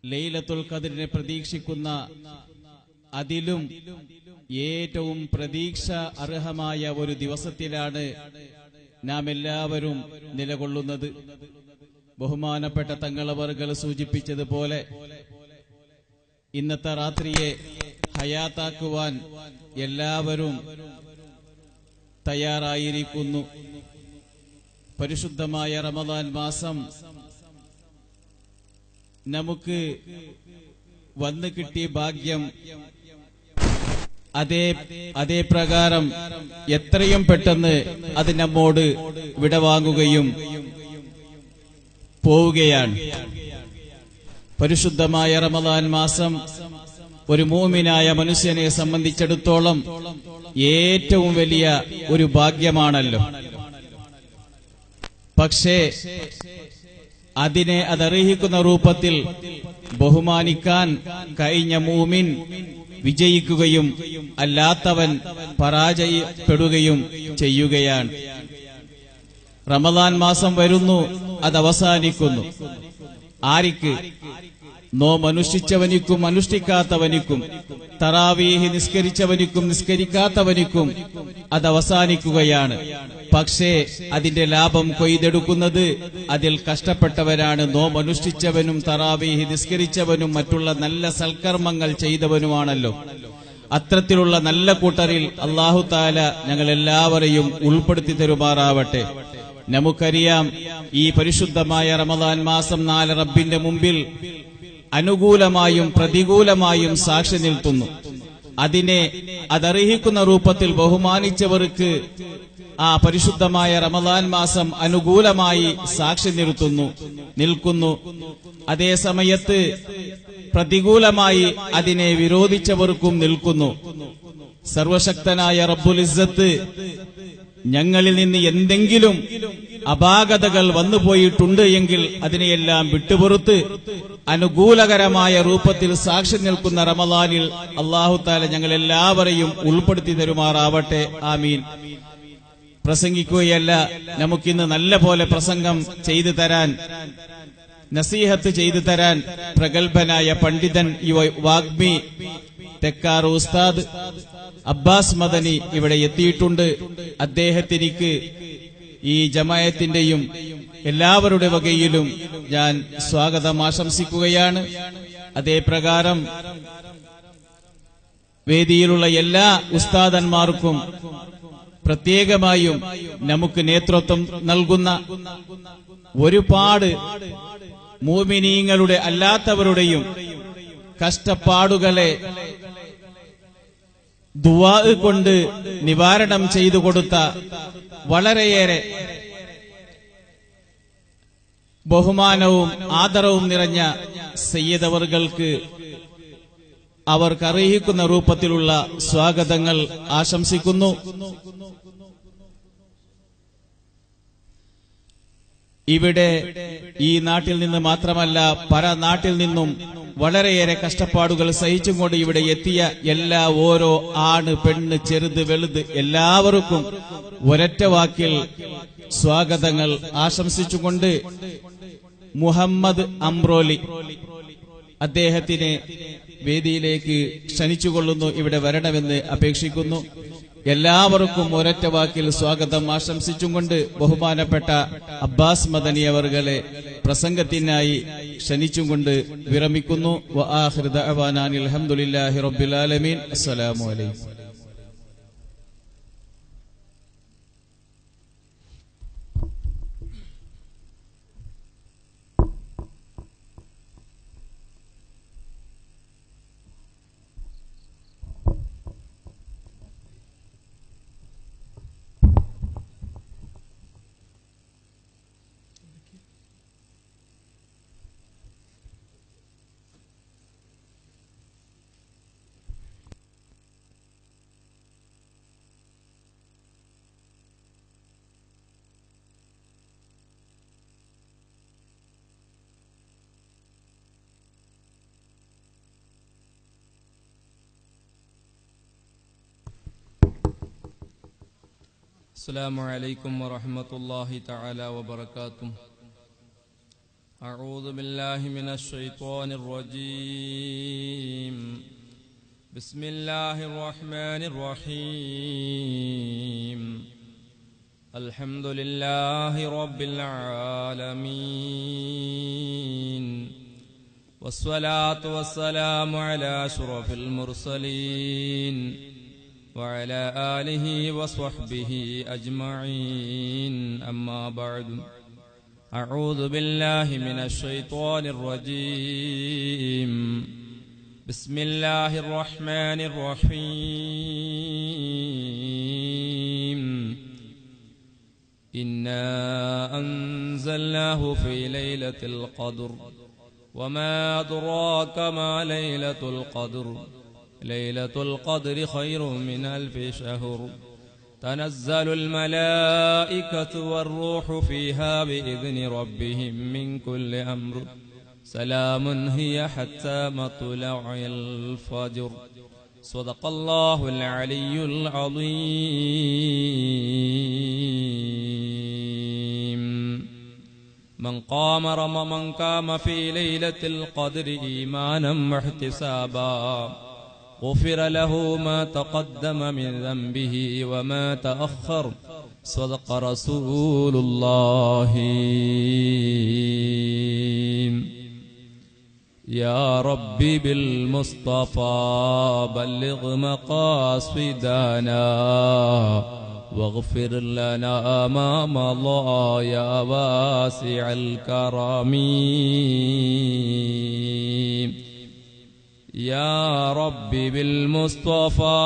ലൈലത്തുൽ ഖദറിനെ പ്രതീക്ഷിക്കുന്ന അതിലും ഏറ്റവും പ്രതീക്ഷ അർഹമായ ഒരു ദിവസത്തിലാണ് നാം എല്ലാവരും നിലകൊള്ളുന്നത് ബഹുമാനപ്പെട്ട തങ്ങളവർകൾ സൂചിപ്പിച്ചതുപോലെ ഇന്നത്തെ രാത്രിയെ ഹയാത്താക്കുവാൻ എല്ലാവരും തയ്യാറായിരിക്കുന്നു പരിശുദ്ധമായ റമദാൻ മാസം നമുക്ക് വന്നു കിട്ടിയ ഭാഗ്യം അതേ അതേ പ്രകാരം എത്രയും പെട്ടെന്ന് അത് നമ്മോട് വിടവാങ്ങുകയും പോവുകയാണ് പരിശുദ്ധമായ റമദാൻ മാസം ഒരു മൂമിനായ മനുഷ്യനെ സംബന്ധിച്ചിടത്തോളം ഏറ്റവും വലിയ ഒരു ഭാഗ്യമാണല്ലോ പക്ഷേ അതിനെ അതർഹിക്കുന്ന രൂപത്തിൽ ബഹുമാനിക്കാൻ കഴിഞ്ഞ മൂമിൻ വിജയിക്കുകയും അല്ലാത്തവൻ പരാജയപ്പെടുകയും ചെയ്യുകയാണ് റമദാൻ മാസം വരുന്നു അത് അവസാനിക്കുന്നു ആരിക്ക് നോമനുഷ്ഠിച്ചവനിക്കും അനുഷ്ഠിക്കാത്തവനിക്കും തറാവീഹി നിസ്കരിച്ചവനിക്കും നിസ്കരിക്കാത്തവനിക്കും അത് അവസാനിക്കുകയാണ് പക്ഷേ അതിന്റെ ലാഭം കൊയ്തെടുക്കുന്നത് അതിൽ കഷ്ടപ്പെട്ടവരാണ് നോമനുഷ്ഠിച്ചവനും തറാവീഹി നിസ്കരിച്ചവനും മറ്റുള്ള നല്ല സൽക്കർമ്മങ്ങൾ ചെയ്തവനുമാണല്ലോ അത്തരത്തിലുള്ള നല്ല കൂട്ടറിൽ അള്ളാഹു താല ഞങ്ങൾ എല്ലാവരെയും ഉൾപ്പെടുത്തി തരുമാറാവട്ടെ നമുക്കറിയാം ഈ പരിശുദ്ധമായ റമദാൻ മാസം നാല് റബ്ബിന്റെ മുമ്പിൽ അനുകൂലമായും പ്രതികൂലമായും സാക്ഷി നിൽക്കുന്നു അതിനെ അതർഹിക്കുന്ന രൂപത്തിൽ ബഹുമാനിച്ചവർക്ക് ആ പരിശുദ്ധമായ റമദാൻ മാസം അനുകൂലമായി സാക്ഷി നിർത്തുന്നു നിൽക്കുന്നു അതേ സമയത്ത് പ്രതികൂലമായി അതിനെ വിരോധിച്ചവർക്കും നിൽക്കുന്നു സർവശക്തനായ റബ്ബുൽ ഇസ്സത്ത് ഞങ്ങളിൽ നിന്ന് എന്തെങ്കിലും അപാകതകൾ വന്നുപോയിട്ടുണ്ട് എങ്കിൽ അതിനെയെല്ലാം വിട്ടുപുറത്ത് അനുകൂലകരമായ രൂപത്തിൽ സാക്ഷി നിൽക്കുന്ന റമദാനിൽ അള്ളാഹു താല ഞങ്ങൾ എല്ലാവരെയും ഉൾപ്പെടുത്തി തരുമാറാവട്ടെ ആമീൻ പ്രസംഗിക്കുകയല്ല നമുക്കിന്ന് നല്ല പോലെ പ്രസംഗം ചെയ്തു തരാൻ നസീഹത്ത് ചെയ്തു തരാൻ പ്രഗത്ഭനായ പണ്ഡിതൻ യുവ വാഗ്മി തെക്കാർ ഉസ്താദ് അബ്ബാസ് മദനി ഇവിടെ എത്തിയിട്ടുണ്ട് അദ്ദേഹത്തിനിക്ക് ഈ ജമായത്തിന്റെയും എല്ലാവരുടെ വകയിലും ഞാൻ സ്വാഗതം ആശംസിക്കുകയാണ് അതേ പ്രകാരം വേദിയിലുള്ള എല്ലാ ഉസ്താദന്മാർക്കും പ്രത്യേകമായും നമുക്ക് നേതൃത്വം നൽകുന്ന ഒരുപാട് മൂമിനീങ്ങളുടെ അല്ലാത്തവരുടെയും കഷ്ടപ്പാടുകളെ ദുവാ കൊണ്ട് നിവാരണം ചെയ്തു കൊടുത്ത വളരെയേറെ ബഹുമാനവും ആദരവും നിറഞ്ഞ സയ്യദവറുകൾക്ക് അവർക്ക് അർഹിക്കുന്ന രൂപത്തിലുള്ള സ്വാഗതങ്ങൾ ആശംസിക്കുന്നു ഇവിടെ ഈ നാട്ടിൽ നിന്ന് മാത്രമല്ല പല നാട്ടിൽ നിന്നും വളരെയേറെ കഷ്ടപ്പാടുകൾ സഹിച്ചും ഇവിടെ എത്തിയ എല്ലാ ഓരോ ആണ് പെണ്ണ് ചെറുത് വലുത് എല്ലാവർക്കും ഒരൊറ്റ വാക്കിൽ സ്വാഗതങ്ങൾ ആശംസിച്ചുകൊണ്ട് മുഹമ്മദ് അംറോലി അദ്ദേഹത്തിനെ വേദിയിലേക്ക് ക്ഷണിച്ചുകൊള്ളുന്നു ഇവിടെ വരണമെന്ന് അപേക്ഷിക്കുന്നു എല്ലാവർക്കും ഒരൊറ്റ വാക്കിൽ സ്വാഗതം ആശംസിച്ചും കൊണ്ട് ബഹുമാനപ്പെട്ട അബ്ബാസ് മദനി അവർകളെ പ്രസംഗത്തിനായി ക്ഷണിച്ചും കൊണ്ട് വിരമിക്കുന്നു അലഹമുല്ലാഹി റബ്ബുലാലമീൻ അസ്സലാമു അലൈക്കും السلام عليكم ورحمة الله تعالى وبركاته أعوذ بالله من الشيطان الرجيم بسم الله الرحمن الرحيم الحمد لله رب العالمين والصلاة والسلام على أشرف المرسلين وعلى آله وصحبه أجمعين أما بعد أعوذ بالله من الشيطان الرجيم بسم الله الرحمن الرحيم إنا أنزلناه في ليلة القدر وما أدراك ما ليلة القدر ليلة القدر خير من ألف شهر تنزل الملائكة والروح فيها بإذن ربهم من كل أمر سلام هي حتى مطلع الفجر صدق الله العلي العظيم من قام رم من قام في ليلة القدر إيمانا واحتسابا غفر له ما تقدم من ذنبه وما تأخر صدق رسول الله يا ربي بالمصطفى بلغ مقاصدنا واغفر لنا ما مضى يا واسع الكرم يا رب بالمصطفى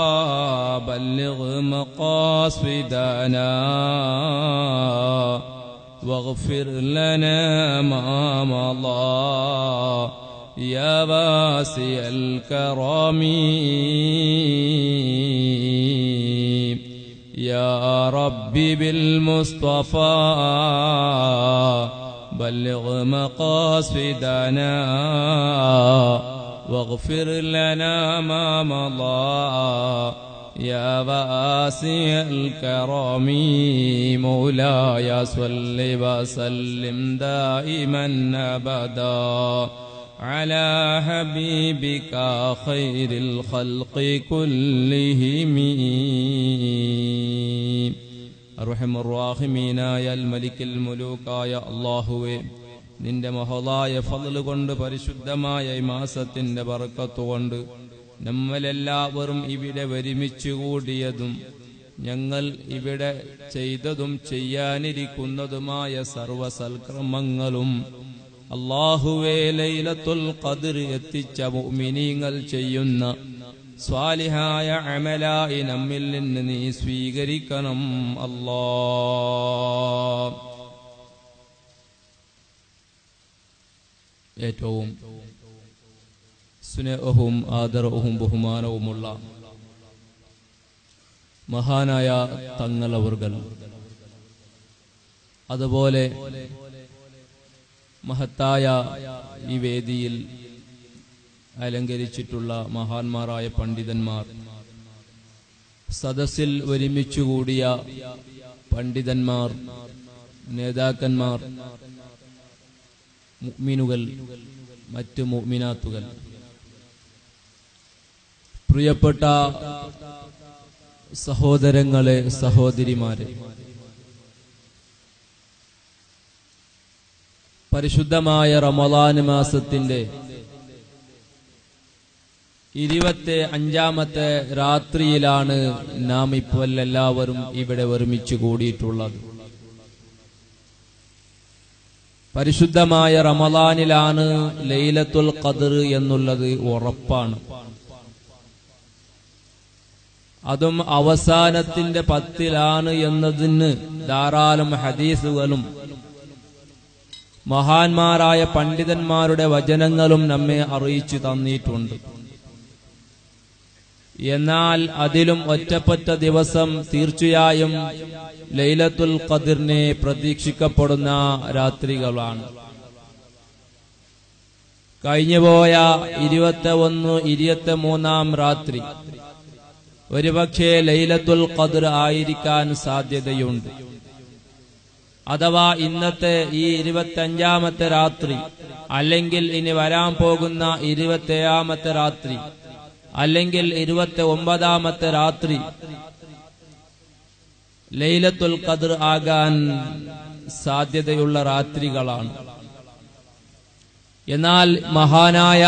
بلغ مقاصدنا واغفر لنا ما مضى يا واسع الكرم يا رب بالمصطفى بلغ مقاصدنا واغفر لنا ما مضى يا واسع الكرم مولاي صل وسلم دائما ابدا على حبيبك خير الخلق كلهم അർഹം റാഹിമീനായ അൽ മലിക്കൽ മുലൂക്കായ അള്ളാഹുവേ നിന്റെ മഹളായ ഫضല് കൊണ്ട് പരിശുദ്ധമായ ഈ മാസത്തിന്റെ ബർക്കത്തുകൊണ്ട് നമ്മളെല്ലാവരും ഇവിടെ ഒരുമിച്ച് കൂടിയതും ഞങ്ങൾ ഇവിടെ ചെയ്തതും ചെയ്യാനിരിക്കുന്നതുമായ സർവസൽക്രമങ്ങളും അള്ളാഹുവേ ലൈലത്തുൽ ഖദർ എത്തിച്ച മുഅ്മിനീങ്ങൾ ചെയ്യുന്ന സ്വാലിഹായ അമലായി നമ്മിൽ നിന്ന് നീ സ്വീകരിക്കണം അല്ലാ ഏറ്റവും സ്നേഹവും ആദരവും ബഹുമാനവുമുള്ള മഹാനായ തങ്ങളവർകൾ അതുപോലെ മഹത്തായ ഈ വേദിയിൽ അലങ്കരിച്ചിട്ടുള്ള മഹാന്മാരായ പണ്ഡിതന്മാർ സദസ്സിൽ ഒരുമിച്ചുകൂടിയ പണ്ഡിതന്മാർ നേതാക്കന്മാർ മുഅ്മിനുകൾ മറ്റു മുഅ്മിനാത്തുകൾ പ്രിയപ്പെട്ട സഹോദരങ്ങളെ സഹോദരിമാരെ പരിശുദ്ധമായ റമദാൻ മാസത്തിന്റെ ഇരുപത്തി അഞ്ചാമത്തെ രാത്രിയിലാണ് നാം ഇപ്പോൾ എല്ലാവരും ഇവിടെ ഒരുമിച്ച് കൂടിയിട്ടുള്ളത് പരിശുദ്ധമായ റമദാനിലാണ് ലൈലത്തുൽ ഖദർ എന്നുള്ളത് ഉറപ്പാണ് അതും അവസാനത്തിന്റെ പത്തിലാണ് എന്നതിന് ധാരാളം ഹദീസുകളും മഹാന്മാരായ പണ്ഡിതന്മാരുടെ വചനങ്ങളും നമ്മെ അറിയിച്ചു തന്നിട്ടുണ്ട് എന്നാൽ അതിലും ഒറ്റപ്പെട്ട ദിവസം തീർച്ചയായും ലൈലത്തുൽ ഖദിറിനെ പ്രതീക്ഷിക്കപ്പെടുന്ന രാത്രികളാണ് കഴിഞ്ഞുപോയ ഇരുപത്തി ഒന്ന് ഇരുപത്തി മൂന്നാം രാത്രി ഒരുപക്ഷെ ലൈലത്തുൽ ഖദർ ആയിരിക്കാൻ സാധ്യതയുണ്ട് അഥവാ ഇന്നത്തെ ഈ ഇരുപത്തഞ്ചാമത്തെ രാത്രി അല്ലെങ്കിൽ ഇനി വരാൻ പോകുന്ന ഇരുപത്തേഴാമത്തെ രാത്രി അല്ലെങ്കിൽ ഇരുപത്തി ഒമ്പതാമത്തെ രാത്രി ലൈലത്തുൽ ഖദർ ആകാൻ സാധ്യതയുള്ള രാത്രികളാണ് എന്നാൽ മഹാനായ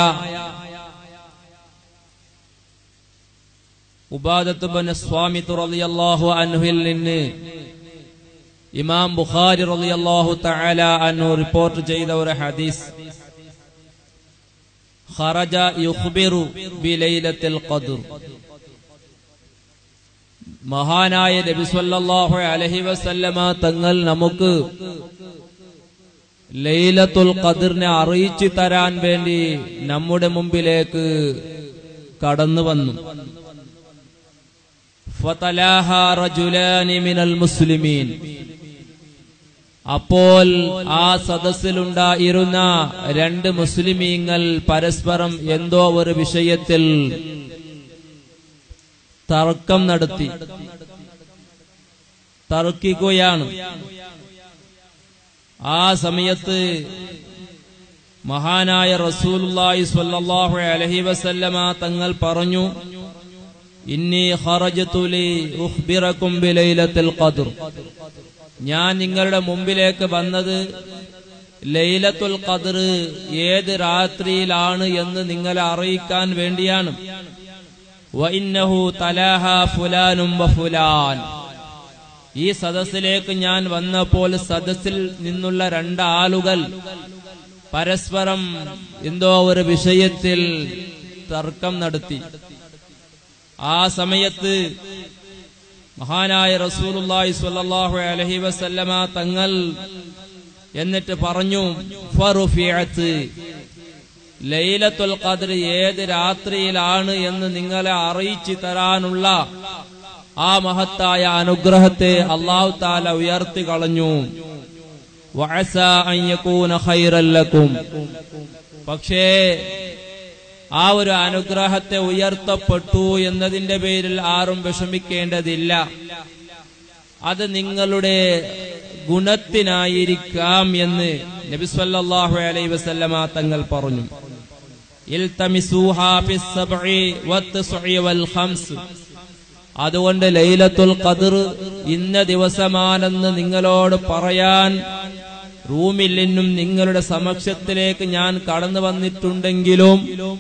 ഉബാദത്തുബന് സ്വാമി റളിയല്ലാഹു അൻഹുവിൽ നിന്ന് ഇമാം ബുഖാരി റളിയല്ലാഹു തആല അൻഹു റിപ്പോർട്ട് ചെയ്ത ഒരു ഹദീസ് ഖറജ യുഖ്ബിറു ബിലൈലത്തിൽ ഖദ്ർ മഹാനായ നബി സല്ലല്ലാഹു അലൈഹി വസല്ലമ തങ്ങൾ നമുക്ക് ലൈലത്തുൽ ഖദറിനെ അറിയിച്ചു തരാൻ വേണ്ടി നമ്മുടെ മുമ്പിലേക്ക് കടന്നു വന്നു ഫതലാഹ റജുലാനി മിനൽ മുസ്ലിമീൻ അപ്പോൾ ആ സദസ്സിലുണ്ടായിരുന്ന രണ്ട് മുസ്ലിമീങ്ങൾ പരസ്പരം എന്തോ ഒരു വിഷയത്തിൽ തർക്കം നടത്തി തർക്കിക്കുകയാണ് ആ സമയത്ത് മഹാനായ റസൂലുള്ളാഹി സ്വല്ലല്ലാഹു അലൈഹി വസല്ലമ തങ്ങൾ പറഞ്ഞു ഇന്നി ഖറജതു ലി ഉഖ്ബിറകും ബിലൈലത്തിൽ ഖദ്ർ ഞാൻ നിങ്ങളുടെ മുമ്പിലേക്ക് വന്നത് ലൈലത്തുൽ ഖദ്ർ ഏത് രാത്രിയിലാണ് എന്ന് നിങ്ങളെ അറിയിക്കാൻ വേണ്ടിയാണ് വഇന്നഹു തലാഹ ഫുലാനും വഫുലാൻ ഈ സദസ്സിലേക്ക് ഞാൻ വന്നപ്പോൾ സദസ്സിൽ നിന്നുള്ള രണ്ടാളുകൾ പരസ്പരം എന്തോ ഒരു വിഷയത്തിൽ തർക്കം നടത്തി ആ സമയത്ത് മഹാനായ റസൂലുള്ളാഹി സ്വല്ലല്ലാഹു അലൈഹി വസല്ലമ തങ്ങൾ എന്നിട്ട് പറഞ്ഞു ഫറുഫിഅത്ത് ലൈലത്തുൽ ഖദ്ർ ഏത് രാത്രിയിലാണ് എന്ന് നിങ്ങളെ അറിയിച്ചു തരാനുള്ള ആ മഹത്തായ അനുഗ്രഹത്തെ അള്ളാഹു താല ഉയർത്തി കളഞ്ഞു വഅസ അൻ യകൂന ഖൈറൻ ലക്കും പക്ഷേ ആ ഒരു അനുഗ്രഹത്തെ ഉയർത്തപ്പെട്ടു എന്നതിന്റെ പേരിൽ ആരും വിഷമിക്കേണ്ടതില്ല അത് നിങ്ങളുടെ ഗുണത്തിനായിരിക്കാം എന്ന് നബിസ്വല്ലാഹു അലൈ വസല്ലമ തങ്ങൾ പറഞ്ഞു ഇൽതമിസൂഹാ ഫിസ് സബ്ഇ വത്ത്സ്ഇ വൽ ഖംസ് അതുകൊണ്ട് ലൈലത്തുൽ ഖദർ ഇന്ന ദിവസമാണെന്ന് നിങ്ങളോട് പറയാൻ റൂമിൽ നിന്നും നിങ്ങളുടെ സമക്ഷത്തിലേക്ക് ഞാൻ കടന്നു വന്നിട്ടുണ്ടെങ്കിലും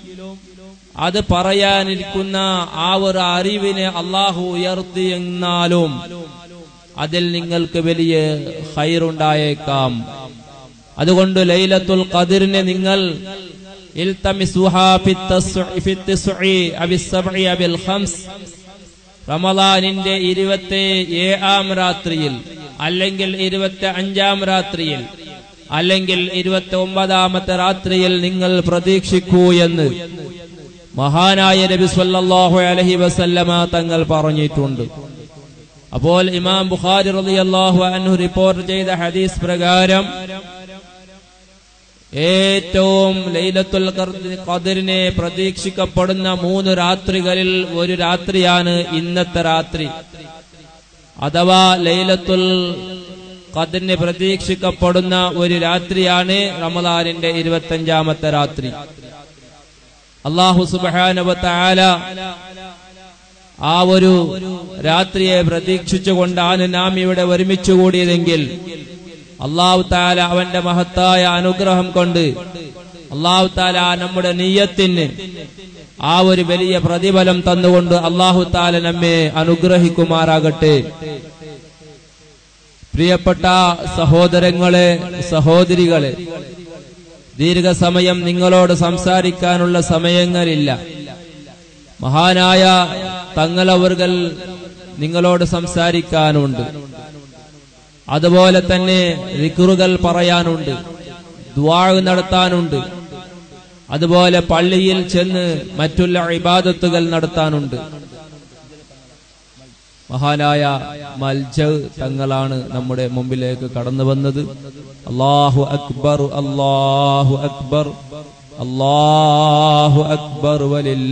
അത് പറയാനിരിക്കുന്ന ആ ഒരു അറിവിനെ അള്ളാഹു ഉയർത്തി എന്നാലും അതിൽ നിങ്ങൾക്ക് വലിയ ഹൈറുണ്ടായേക്കാം അതുകൊണ്ട് ലൈലത്തുൽ ഖദറിനെ നിങ്ങൾ ഇൽതമിസുഹാ ഫിത്തസ്ഉ ഫിത്തസ്ഉ അബിസ്സബ്ഇ അബിൽ ഖംസ് റമദാനിന്റെ ഇരുപത്തി ഏഴാം രാത്രിയിൽ അല്ലെങ്കിൽ ഇരുപത്തി അഞ്ചാം രാത്രിയിൽ അല്ലെങ്കിൽ ഇരുപത്തി ഒമ്പതാമത്തെ രാത്രിയിൽ നിങ്ങൾ പ്രതീക്ഷിക്കൂ എന്ന് മഹാനായ നബി സല്ലല്ലാഹു അലൈഹി വസല്ലമ തങ്ങൾ പറഞ്ഞിട്ടുണ്ട് അപ്പോൾ ഇമാം ബുഖാരി റളിയല്ലാഹു അൻഹു റിപ്പോർട്ട് ചെയ്ത ഹദീസ് പ്രകാരം ഏറ്റവും ലൈലത്തുൽ ഖദറിനെ പ്രതീക്ഷിക്കപ്പെടുന്ന മൂന്ന് രാത്രികളിൽ ഒരു രാത്രിയാണ് ഇന്നത്തെ രാത്രി അഥവാ ലൈലത്തുൽ ഖദറിനെ പ്രതീക്ഷിക്കപ്പെടുന്ന ഒരു രാത്രിയാണ് റമദാനിന്റെ ഇരുപത്തഞ്ചാമത്തെ രാത്രി അള്ളാഹു സുബാനുവത്താല ആ ഒരു രാത്രിയെ പ്രതീക്ഷിച്ചുകൊണ്ടാണ് നാം ഇവിടെ ഒരുമിച്ച് കൂടിയതെങ്കിൽ അള്ളാഹു താല അവന്റെ മഹത്തായ അനുഗ്രഹം കൊണ്ട് അള്ളാഹു താല നമ്മുടെ നീയത്തിന് ആ ഒരു വലിയ പ്രതിഫലം തന്നുകൊണ്ട് അള്ളാഹു താല നമ്മെ അനുഗ്രഹിക്കുമാറാകട്ടെ പ്രിയപ്പെട്ട സഹോദരങ്ങളെ സഹോദരികളെ ദീർഘസമയം നിങ്ങളോട് സംസാരിക്കാനുള്ള സമയങ്ങളില്ല മഹാനായ തങ്ങളവർകൾ നിങ്ങളോട് സംസാരിക്കാനുണ്ട് അതുപോലെ തന്നെ റിക്കുറുകൾ പറയാനുണ്ട് ദ്വാഴ് നടത്താനുണ്ട് അതുപോലെ പള്ളിയിൽ ചെന്ന് മറ്റുള്ള ഇബാദത്തുകൾ നടത്താനുണ്ട് മഹാനായ മൽജ തങ്ങളാണ് നമ്മുടെ മുമ്പിലേക്ക് കടന്നു വന്നത് അള്ളാഹു അക്ബർ അള്ളാഹു അക്ബർ അള്ളാഹു അക്ബർ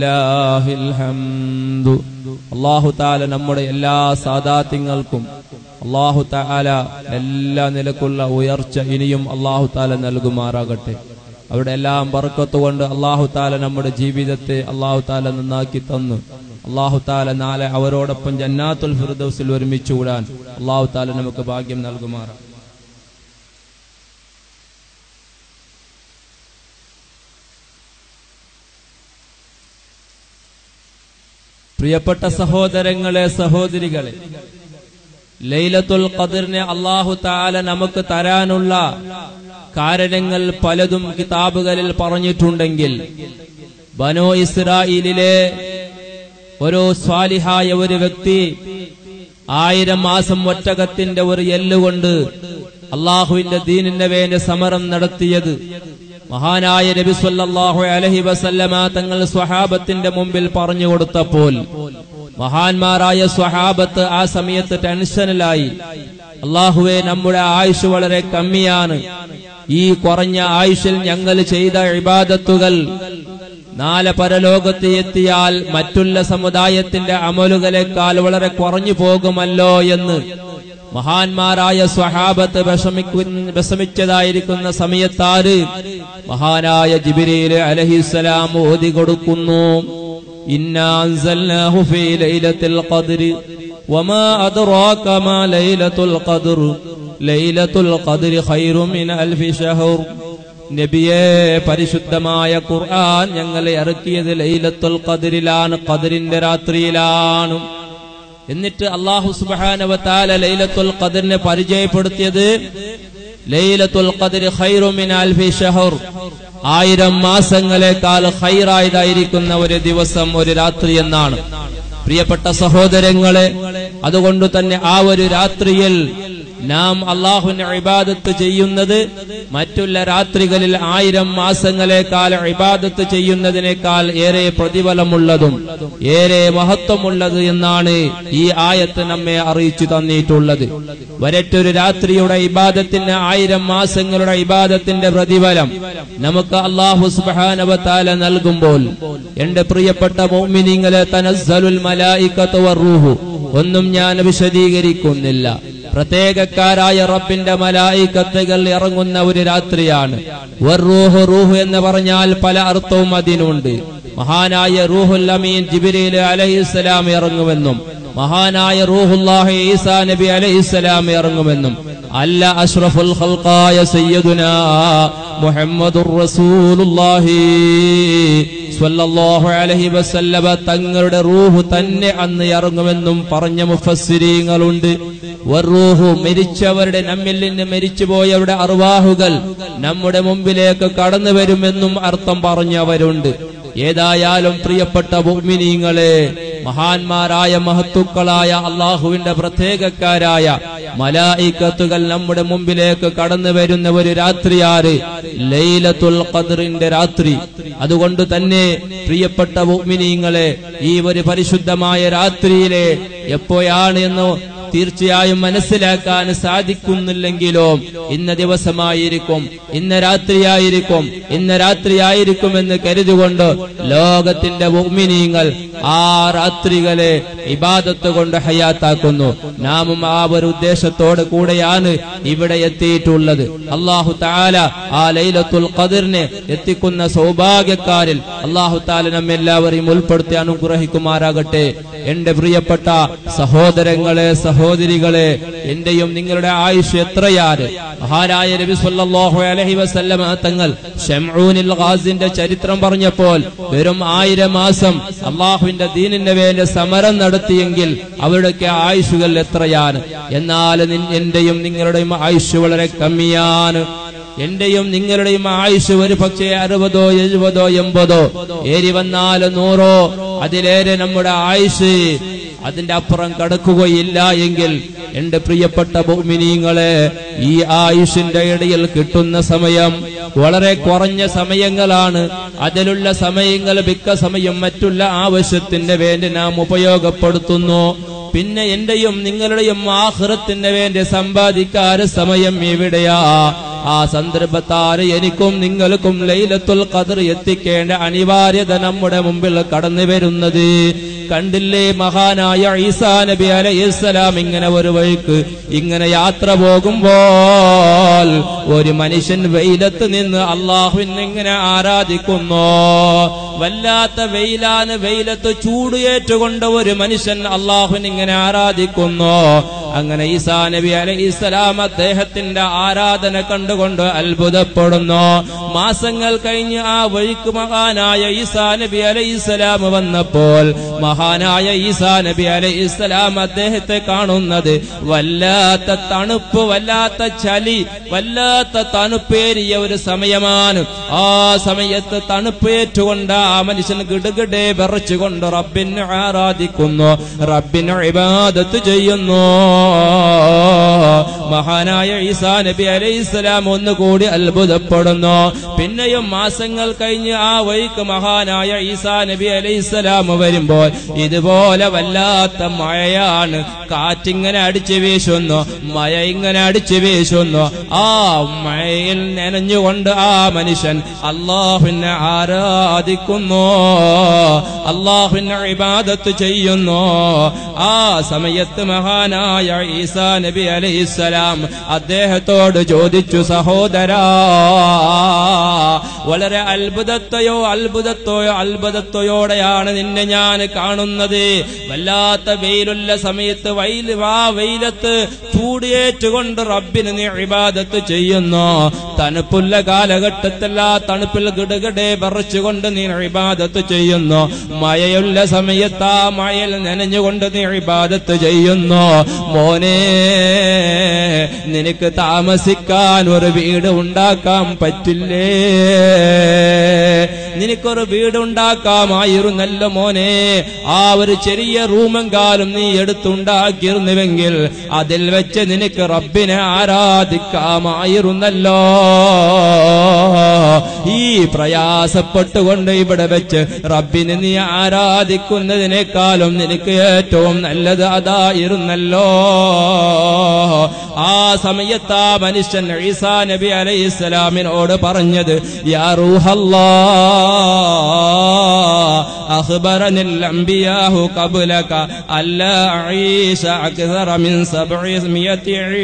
വലില്ലാഹിൽ ഹംദു അള്ളാഹു താല നമ്മുടെ എല്ലാ സാദാത്യങ്ങൾക്കും അള്ളാഹു താല എല്ലാ നിലക്കുള്ള ഉയർച്ച ഇനിയും അള്ളാഹു താല നൽകുമാറാകട്ടെ അവിടെ എല്ലാം ബർക്കത്ത് കൊണ്ട് അള്ളാഹു താല നമ്മുടെ ജീവിതത്തെ അള്ളാഹു താല നന്നാക്കി തന്നു അള്ളാഹു താല നാളെ അവരോടൊപ്പം ജന്നാത്തുൽ ഫിർദൗസിൽ ഒരുമിച്ച് കൂടാൻ അള്ളാഹു താല നമുക്ക് ഭാഗ്യം നൽകുമാറാ പ്രിയപ്പെട്ട സഹോദരങ്ങളെ സഹോദരികളെ ലൈലത്തുൽ ഖദറിനെ അള്ളാഹു താല നമുക്ക് തരാനുള്ള കാരണങ്ങൾ പലതും കിതാബുകളിൽ പറഞ്ഞിട്ടുണ്ടെങ്കിൽ ബനോ ഇസ്രായേലിലെ ഒരു സ്വാലിഹായ ഒരു വ്യക്തി ആയിരം മാസം ഒറ്റകത്തിന്റെ ഒരു എല്ലുകൊണ്ട് അള്ളാഹുവിന്റെ ദീനിന്റെ വേണ്ടി സമരം നടത്തിയത് മഹാനായ നബി സല്ലല്ലാഹു അലൈഹി വസല്ലമ തങ്ങൾ സ്വഹാബത്തിന്റെ മുമ്പിൽ പറഞ്ഞു കൊടുത്തപ്പോൾ മഹാന്മാരായ സ്വഹാബത്ത് ആ സമയത്ത് ടെൻഷനിലായി അള്ളാഹുവെ നമ്മുടെ ആയുഷ് വളരെ കമ്മിയാണ് ഈ കുറഞ്ഞ ആയുഷിൽ ഞങ്ങൾ ചെയ്ത ഇബാദത്തുകൾ നാല് പരലോകത്ത് എത്തിയാൽ മറ്റുള്ള സമുദായത്തിന്റെ അമലുകളെക്കാൾ വളരെ കുറഞ്ഞു പോകുമല്ലോ എന്ന് മഹാന്മാരായ സ്വഹാബത്ത് വിഷമിക്കുന്ന വിഷമിച്ചതായിരിക്കുന്ന സമയത്താര് മഹാനായ ജിബിരിയിൽ അലഹിസ്സലാം ഓതി കൊടുക്കുന്നു ഇന്നാ അൻസൽനാഹു ഫീ ലൈലത്തിൽ ഖദ്രി വമാ അദ്റാക മാ ലൈലത്തുൽ ഖദ്ർ ലൈലത്തുൽ ഖദ്രി ഖൈറു മിൻ അൽഫി ഷഹർ നബിയെ പരിശുദ്ധമായ ഖുർആൻ ഞങ്ങൾ ഇറക്കിയത് ലൈലത്തുൽ ഖദ്രിലാണ് ഖദ്രിന്റെ രാത്രിയിലാണ് എന്നിട്ട് അള്ളാഹു സുബാനവത്താല ലൈലത്തുൽ ഖദറിനെ പരിചയപ്പെടുത്തിയത് ലൈലത്തുൽ ഖദർ ഖൈറു മിൻ അൽഫി ഷഹർ ആയിരം മാസങ്ങളെക്കാൾ ഖൈറായതായിരിക്കുന്ന ഒരു ദിവസം ഒരു രാത്രി എന്നാണ് പ്രിയപ്പെട്ട സഹോദരങ്ങളെ അതുകൊണ്ട് തന്നെ ആ ഒരു രാത്രിയിൽ നാം അള്ളാഹുവിന് ഇബാദത്ത് ചെയ്യുന്നത് മറ്റുള്ള രാത്രികളിൽ ആയിരം മാസങ്ങളെക്കാൾ ഇബാദത്ത് ചെയ്യുന്നതിനേക്കാൾ ഏറെ പ്രതിഫലമുള്ളതും ഏറെ മഹത്വമുള്ളത് എന്നാണ് ഈ ആയത്ത് നമ്മെ അറിയിച്ചു തന്നിട്ടുള്ളത് വരറ്റൊരു രാത്രിയുടെ ഇബാദത്തിന് ആയിരം മാസങ്ങളുടെ ഇബാദത്തിന്റെ പ്രതിഫലം നമുക്ക് അള്ളാഹു സുബാനവത്താല നൽകുമ്പോൾ എന്റെ പ്രിയപ്പെട്ട മോമിനിങ്ങളെ തനസ്സലുൽ മലായിക്കത്ത് റൂഹു ഒന്നും ഞാൻ വിശദീകരിക്കുന്നില്ല പ്രത്യേകക്കാരായ റബ്ബിന്റെ മലായിക്കത്തുകൾ ഇറങ്ങുന്ന ഒരു രാത്രിയാണ് റൂഹ് റൂഹ് എന്ന് പറഞ്ഞാൽ പല അർത്ഥവും അതിനുണ്ട് മഹാനായ റൂഹുൽ അമീൻ ജിബിരിൽ അലഹിസ്സലാം ഇറങ്ങുമെന്നും മഹാനായ റൂഹുല്ലാഹി ഈസാ നബി അലൈഹിസ്സലാം ഇറങ്ങുമെന്നും അല്ല അഷ്റഫുൽ ഖൽഖായ സയ്യിദുനാ മുഹമ്മദുർ റസൂലുള്ളാഹി സ്വല്ലല്ലാഹു അലൈഹി വസല്ലമ തങ്ങളുടെ റൂഹ് തന്നെ അന്ന് ഇറങ്ങുമെന്നും പറഞ്ഞ മുഫസ്സിരീങ്ങളുണ്ട് വറൂഹു മരിച്ചവരുടെ നമ്മിൽ നിന്ന് മരിച്ചുപോയവരുടെ അർവാഹുകൾ നമ്മുടെ മുമ്പിലേക്ക് കടന്നു വരുമെന്നും അർത്ഥം പറഞ്ഞവരുണ്ട് ഏതായാലും പ്രിയപ്പെട്ട ഭൂമിനീങ്ങളെ മഹാന്മാരായ മഹത്തുക്കളായ അള്ളാഹുവിന്റെ പ്രത്യേകക്കാരായ മലായിക്കത്തുകൾ നമ്മുടെ മുമ്പിലേക്ക് കടന്നു വരുന്ന ഒരു രാത്രിയാറ് ലൈലത്തുൽ ഖദറിന്റെ രാത്രി അതുകൊണ്ട് തന്നെ പ്രിയപ്പെട്ട ഭൂമിനീങ്ങളെ ഈ ഒരു പരിശുദ്ധമായ രാത്രിയിലെ എപ്പോഴാണ് എന്ന് തീർച്ചയായും മനസ്സിലാക്കാൻ സാധിക്കുന്നില്ലെങ്കിലോ ഇന്ന ദിവസമായിരിക്കും ഇന്ന രാത്രിയായിരിക്കും ഇന്ന രാത്രിയായിരിക്കും എന്ന് കരുതുകൊണ്ട് ലോകത്തിന്റെ മുഅ്മിനീങ്ങൾ ആ രാത്രികളെ ഇബാദത്ത് കൊണ്ട് ഹയാത്താക്കുന്നു നാമും ആ ഒരു ഉദ്ദേശത്തോട് കൂടെയാണ് ഇവിടെ എത്തിയിട്ടുള്ളത് അള്ളാഹു താല ആ ലൈലത്തുൽ ഖദറിനെ എത്തിക്കുന്ന സൗഭാഗ്യക്കാരിൽ അള്ളാഹു താല നമ്മെല്ലാവരെയും ഉൾപ്പെടുത്തി അനുഗ്രഹിക്കുമാറാകട്ടെ എന്റെ പ്രിയപ്പെട്ട സഹോദരങ്ങളെ സഹോദരികളെ എന്റെയും നിങ്ങളുടെ ആയുഷ് എത്രയാണ് മഹാനായ നബി സല്ലല്ലാഹു അലൈഹി വസല്ലമ തങ്ങൾ ഷംഊനിൽ ഗാസിന്റെ ചരിത്രം പറഞ്ഞപ്പോൾ വെറും ആയിരം മാസം അള്ളാഹുവിന്റെ ദീനിന്റെ വേണ്ടി സമരം നടത്തിയെങ്കിൽ അവരുടെയൊക്കെ ആയുഷുകൾ എത്രയാണ് എന്നാൽ നിൻ- എന്റെയും നിങ്ങളുടെയും ആയുഷ് വളരെ കമ്മിയാണ് എന്റെയും നിങ്ങളുടെയും ആയുഷ് ഒരു പക്ഷേ അറുപതോ എഴുപതോ എൺപതോ ഏരി വന്നാൽ നൂറോ അതിലേറെ നമ്മുടെ ആയുഷ് അതിന്റെ അപ്പുറം കടക്കുകയില്ല എങ്കിൽ എന്റെ പ്രിയപ്പെട്ട ഭൂമിനീങ്ങളെ ഈ ആയുഷിന്റെ ഇടയിൽ കിട്ടുന്ന സമയം വളരെ കുറഞ്ഞ സമയങ്ങളാണ് അതിലുള്ള സമയങ്ങൾ മിക്ക സമയം മറ്റുള്ള ആവശ്യത്തിന് വേണ്ടി നാം ഉപയോഗപ്പെടുത്തുന്നു പിന്നെ എന്റെയും നിങ്ങളുടെയും ആഹ്റത്തിന് വേണ്ടി സമ്പാദിക്കാറ് സമയം എവിടെയാ ആ സന്ദർഭത്താൽ എനിക്കും നിങ്ങൾക്കും ലൈലത്തുൽ ഖദർ എത്തിക്കേണ്ട അനിവാര്യത നമ്മുടെ മുമ്പിൽ കടന്നു വരുന്നത് കണ്ടില്ലേ മഹാനായ ഈസാ നബി അലൈഹിസ്സലാം ഇങ്ങനെ ഒരു വഴിക്ക് ഇങ്ങനെ യാത്ര പോകുമ്പോൾ ഒരു മനുഷ്യൻ വെയിലത്ത് നിന്ന് അള്ളാഹുവിനെ ഇങ്ങനെ ആരാധിക്കുന്നു വല്ലാത്ത വെയിലാണ് വെയിലത്ത് ചൂട് ഏറ്റുകൊണ്ട് ഒരു മനുഷ്യൻ അള്ളാഹുവിനെ ഇങ്ങനെ ആരാധിക്കുന്നു അങ്ങനെ ഈസാ നബി അലൈഹി ഇസ്ലാം അദ്ദേഹത്തിന്റെ ആരാധന കണ്ടുകൊണ്ട് അത്ഭുതപ്പെടുന്നു മാസങ്ങൾ കഴിഞ്ഞ് ആ വഴിക്ക് മഹാനായ ഈസാ നബി അലൈഹി ഇസ്ലാം വന്നപ്പോൾ മഹാനായ ഈസാ നബി അലൈഹി ഇസ്ലാം അദ്ദേഹത്തെ കാണുന്നത് വല്ലാത്ത തണുപ്പ് വല്ലാത്ത ചലി വല്ലാത്ത തണുപ്പേറിയ ഒരു സമയമാണ് ആ സമയത്ത് തണുപ്പേറ്റുകൊണ്ട് ആ മനുഷ്യൻ ഗിടുകിടെ വിറച്ചുകൊണ്ട് റബ്ബിനെ ആരാധിക്കുന്നു റബ്ബിനെ ഇബാദത്ത് ചെയ്യുന്നു മഹാനായ ഈസാ നബി അലൈഹിസ്സലാം ഒന്നുകൂടി അത്ഭുതപ്പെടുന്നു പിന്നെയും മാസങ്ങൾ കഴിഞ്ഞ് ആ വഴിക്ക് മഹാനായ ഈസാ നബി അലൈഹിസ്സലാം വരുമ്പോൾ ഇതുപോലെ വല്ലാത്ത മഴയാണ് കാറ്റിങ്ങനെ അടിച്ചു വീശുന്നു മഴ ഇങ്ങനെ അടിച്ചു വീശുന്നു ആ മഴയിൽ നനഞ്ഞുകൊണ്ട് ആ മനുഷ്യൻ അള്ളാഹുവിനെ ആരാധിക്കുന്നു അള്ളാഹുവിനെ ഇബാദത്ത് ചെയ്യുന്നു ആ സമയത്ത് മഹാനായ ഈസാ നബി അലൈഹിസ്സലാം അദ്ദേഹത്തോട് ചോദിച്ചു സഹോദരാ വളരെ അത്ഭുതത്തെയോ അത്ഭുതത്തോയോ അത്ഭുതത്തോയോടെയാണ് നിന്നെ ഞാൻ കാണുന്നത് വല്ലാത്ത വെയിലുള്ള സമയത്ത് വെയിൽ വാ വെയിലത്ത് ചൂടേറ്റുകൊണ്ട് റബ്ബിന് നീ ഇബാദത്ത് ചെയ്യുന്നു തണുപ്പുള്ള കാലഘട്ടത്തിൽ ആ തണുപ്പിൽ ഗിടുകിടെ വിറച്ചുകൊണ്ട് നീ ഇബാദത്ത് ചെയ്യുന്നു മഴയുള്ള സമയത്ത് ആ മഴയിൽ നനഞ്ഞുകൊണ്ട് നീ ഇബാദത്ത് ചെയ്യുന്നു മോനെ നിനക്ക് താമസിക്കാൻ ഒരു വീട് ഉണ്ടാക്കാൻ പറ്റില്ലേ നിനക്കൊരു വീട് ഉണ്ടാക്കാമായിരുന്നല്ലോ മോനെ ആ ഒരു ചെറിയ റൂമെങ്കാലും നീ എടുത്തുണ്ടാക്കിയിരുന്നുവെങ്കിൽ അതിൽ വെച്ച് നിനക്ക് റബ്ബിനെ ആരാധിക്കാമായിരുന്നല്ലോ ഈ പ്രയാസപ്പെട്ടുകൊണ്ട് ഇവിടെ വെച്ച് റബ്ബിനെ നീ ആരാധിക്കുന്നതിനേക്കാളും നിനക്ക് ഏറ്റവും നല്ലത് അതായിരുന്നല്ലോ ആ സമയത്ത് ആ മനുഷ്യൻ ഈസാ നബി അലൈഹി ഇസ്ലാമിനോട് പറഞ്ഞത് യാ റൂഹല്ലാ أخبرني الأنبياء قبلك ألا أعيش أكثر من سبعمائة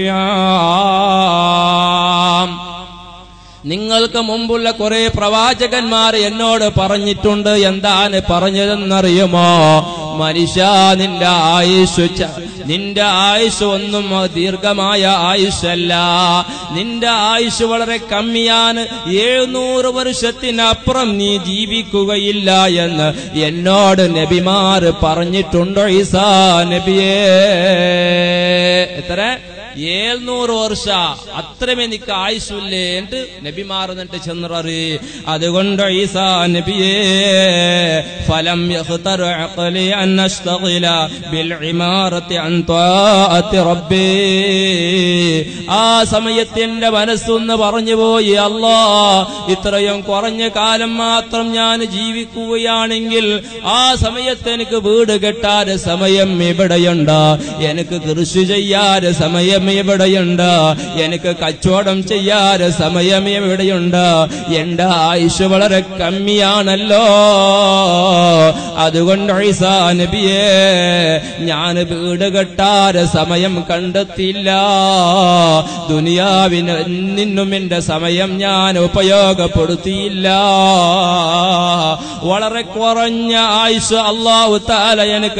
عام നിങ്ങൾക്ക് മുമ്പുള്ള കുറെ പ്രവാചകന്മാർ എന്നോട് പറഞ്ഞിട്ടുണ്ട് എന്താണ് പറഞ്ഞതെന്നറിയുമോ മനുഷ്യ നിന്റെ ആയുഷ് ച- നിന്റെ ആയുഷ് ഒന്നും ദീർഘമായ ആയുഷല്ല നിന്റെ ആയുഷ് വളരെ കമ്മിയാണ് എഴുന്നൂറ് വർഷത്തിനപ്പുറം നീ ജീവിക്കുകയില്ല എന്ന് എന്നോട് നബിമാർ പറഞ്ഞിട്ടുണ്ടോ ഈസാ നബിയേ എത്ര ഏಳ್നൂറ് വർഷ അത്രയും എനിക്ക് ആയുഷില്ലേ എന്നിട്ട് നബിമാർ എന്നിട്ട് ചെന്നറി അതുകൊണ്ട് ഈസാ നബിയേ ഫലം യഖ്തർ അഖലി അൻ അസ്തഗില ബിൽ ഇമാറത്തി അൻ ത്വാഅത്തി റബ്ബി ആ സമയത്ത് എന്റെ മനസ്സൊന്ന് പറഞ്ഞു പോയി അല്ലാ ഇത്രയും കുറഞ്ഞ കാലം മാത്രം ഞാൻ ജീവിക്കുകയാണെങ്കിൽ ആ സമയത്ത് എനിക്ക് വീട് കെട്ടാറ് സമയം ഇവിടെയുണ്ട് എനിക്ക് കൃഷി ചെയ്യാറ് സമയം ഇവിടെയുണ്ട് എനിക്ക് കച്ചവടം ചെയ്യാറ് സമയം ഇവിടെയുണ്ട് എന്റെ ആയുഷ് വളരെ കമ്മിയാണല്ലോ അതുകൊണ്ട് ഈസാ നബിയേ ഞാൻ വീട് കെട്ടാറ് സമയം കണ്ടെത്തിയില്ല ദുനിയാവിന് നിന്നും എന്റെ സമയം ഞാൻ ഉപയോഗപ്പെടുത്തിയില്ല വളരെ കുറഞ്ഞ ആയുഷ് അള്ളാഹു താല എനിക്ക്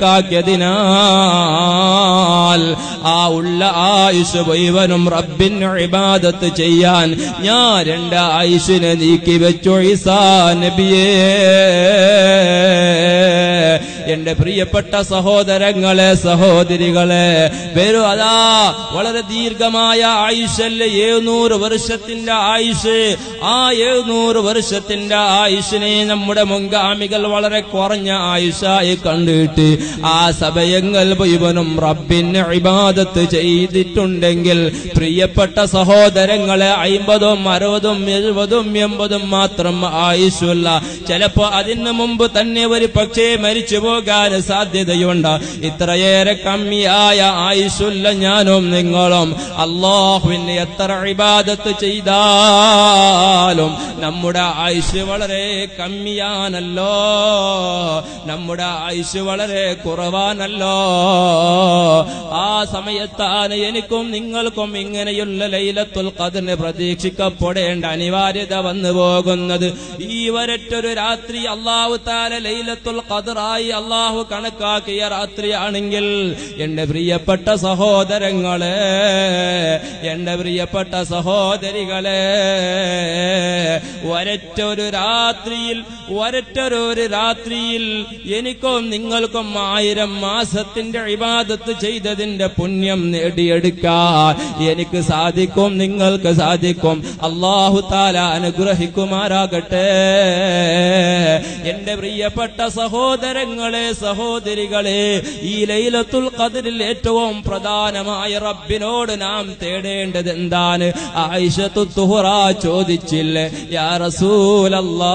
കണക്കാക്കിയതിനാൽ ആ ഉള്ള ആയുഷ് മുഴുവനും റബ്ബിന് ഇബാദത്ത് ചെയ്യാൻ ഞാൻ എന്റെ ആയുഷിനെ നീക്കി വെച്ചു ഈസാ നബിയേ എന്റെ പ്രിയപ്പെട്ട സഹോദരങ്ങളെ സഹോദരികളെ വരൂ അതാ വളരെ ദീർഘമായ ആയുഷല്ലേ എഴുന്നൂറ് വർഷത്തിന്റെ ആയുഷ് ആ എഴുന്നൂറ് വർഷത്തിന്റെ ആയുഷിനെ നമ്മുടെ മുൻഗാമികൾ വളരെ കുറഞ്ഞ ആയുഷായി കണ്ടിട്ട് ആ സമയങ്ങൾ മുഴുവനും റബ്ബിന് ഇബാദത്ത് ചെയ്തിട്ടുണ്ടെങ്കിൽ പ്രിയപ്പെട്ട സഹോദരങ്ങളെ അയിമ്പതും അറുപതും എഴുപതും എൺപതും മാത്രം ആയുഷുള്ള ചിലപ്പോ അതിന് മുമ്പ് തന്നെ ഒരു പക്ഷേ മരിച്ചു പോകും പോകാൻ സാധ്യതയുണ്ട് ഇത്രയേറെ കമ്മിയായ ആയുഷുള്ള ഞാനും നിങ്ങളും അള്ളാഹുവിന് എത്ര ഇബാദത്ത് ചെയ്താലും നമ്മുടെ ആയുഷ് വളരെ കമ്മിയാണല്ലോ നമ്മുടെ ആയുഷ് വളരെ കുറവാണല്ലോ ആ സമയത്താണ് എനിക്കും നിങ്ങൾക്കും ഇങ്ങനെയുള്ള ലൈലത്തുൽ ഖദറിനെ പ്രതീക്ഷിക്കപ്പെടേണ്ട അനിവാര്യത വന്നു പോകുന്നത് ഈ വരറ്റൊരു രാത്രി അള്ളാഹു താല ലൈലത്തുൽ ഖദറായി അള്ളാഹു കണക്കാക്കിയ രാത്രിയാണെങ്കിൽ എന്റെ പ്രിയപ്പെട്ട സഹോദരങ്ങളെ എന്റെ പ്രിയപ്പെട്ട സഹോദരികളെ ഒരറ്റൊരു രാത്രിയിൽ ഒരറ്റൊരു രാത്രിയിൽ എനിക്കും നിങ്ങൾക്കും ആയിരം മാസത്തിന്റെ ഇബാദത്ത് ചെയ്തതിന്റെ പുണ്യം നേടിയെടുക്കാൻ എനിക്ക് സാധിക്കും നിങ്ങൾക്ക് സാധിക്കും അള്ളാഹു താല അനുഗ്രഹിക്കുമാറാകട്ടെ എന്റെ പ്രിയപ്പെട്ട സഹോദരങ്ങളെ സഹോദരികളെ ഈ ലൈലത്തുൽ ഖദറിൽ ഏറ്റവും പ്രധാനമായ റബ്ബിനോട് നാം തേടേണ്ടത് എന്താണ് ആയിഷത്തു തുഹറ ചോദിച്ചില്ലേ യാ റസൂലല്ലാ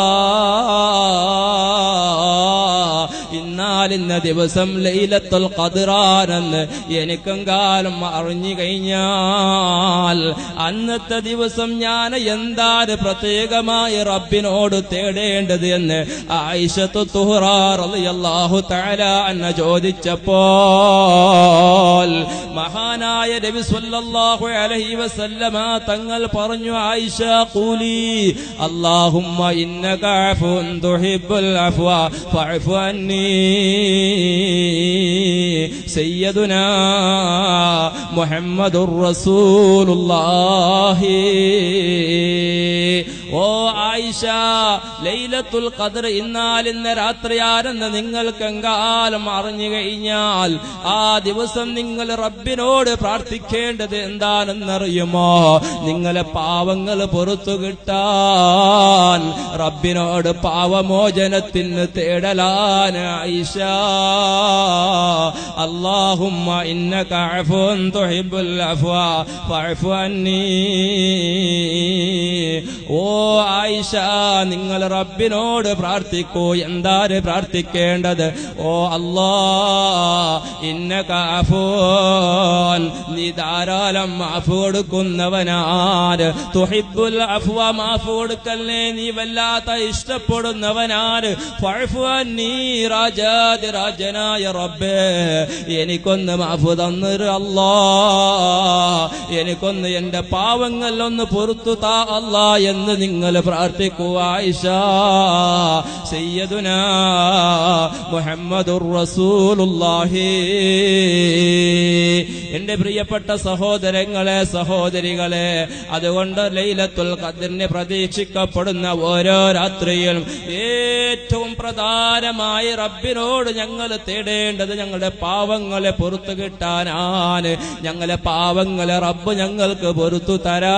ഇന്നാലിന്ന ദിവസം ലൈലത്തുൽ ഖദറാണെന്ന് എനിക്കെങ്കാലം അറിഞ്ഞു കഴിഞ്ഞാൽ അന്നത്തെ ദിവസം ഞാൻ എന്താണ് പ്രത്യേകമായി റബ്ബിനോട് തേടേണ്ടത് എന്ന് ആയിഷത്തു തുഹറ റളിയല്ലാഹു തആല അന്ന ചോദിച്ചപ്പോൾ മഹാനായ നബി സല്ലല്ലാഹു അലൈഹി വസല്ലമ തങ്ങൾ പറഞ്ഞു ആയിഷ ഖൂലി അല്ലാഹുമ്മ ഇന്നക അഫുൻ തുഹിബ്ബുൽ അഫ്വ ഫഅഫു അന്നി സയ്യിദുനാ മുഹമ്മദുർ റസൂലുള്ളാഹി ഓ ആയിഷ ലൈലത്തുൽ ഖദർ ഇന്നാൽ ഇന്ന് രാത്രിയാരെന്ന് നിങ്ങൾക്കെങ്കാലം അറിഞ്ഞു കഴിഞ്ഞാൽ ആ ദിവസം നിങ്ങൾ റബ്ബിനോട് പ്രാർത്ഥിക്കേണ്ടത് എന്താണെന്നറിയുമോ നിങ്ങളെ പാവങ്ങൾ പുറത്തു കിട്ടാൻ റബ്ബിനോട് പാവമോചനത്തിന് തേടലാൻ ആയിഷ അല്ലാഹുമ്മ ഇന്നക അഫുൻ തുഹിബ്ബുൽ അഫ്വ ഫഅഫു അന്നി ഓ ആയിഷ നിങ്ങൾ റബ്ബിനോട് പ്രാർത്ഥിക്കൂ എന്താണ് പ്രാർത്ഥിക്കേണ്ടത് ഓ അല്ലാ ഇന്നക അഫൂൻ നീ ധാരാളം മാഫ് കൊടുക്കുന്നവനാര് തുഹിബുൽ അഫ്വ മാഫ് കൊടുക്കല്ലേ നീ വല്ലാത്ത ഇഷ്ടപ്പെടുന്നവനാര് ഫഅഫു നീ രാജാതി രാജനായ റബ്ബേ എനിക്കൊന്ന് മാഫ് തന്നൊരു അല്ലാ എനിക്കൊന്ന് എന്റെ പാവങ്ങൾ ഒന്ന് പുറത്തു താ അല്ലാ എന്ന് നിങ്ങൾ പ്രാർത്ഥിക്കുക ആയിഷ സയ്യദുന മുഹമ്മദുർ റസൂലുള്ളാഹി എന്റെ പ്രിയപ്പെട്ട സഹോദരങ്ങളെ സഹോദരികളെ അതുകൊണ്ട് ലൈലത്തുൽ ഖദ്റിനെ പ്രതീക്ഷിക്കപ്പെടുന്ന ഓരോ രാത്രിയിലും ഏറ്റവും പ്രധാനമായി റബ്ബിനോട് ഞങ്ങൾ തേടേണ്ടത് ഞങ്ങളുടെ പാവങ്ങളെ പുറത്തു കിട്ടാനാണ് ഞങ്ങളെ പാവങ്ങളെ റബ്ബ് ഞങ്ങൾക്ക് പുറത്തു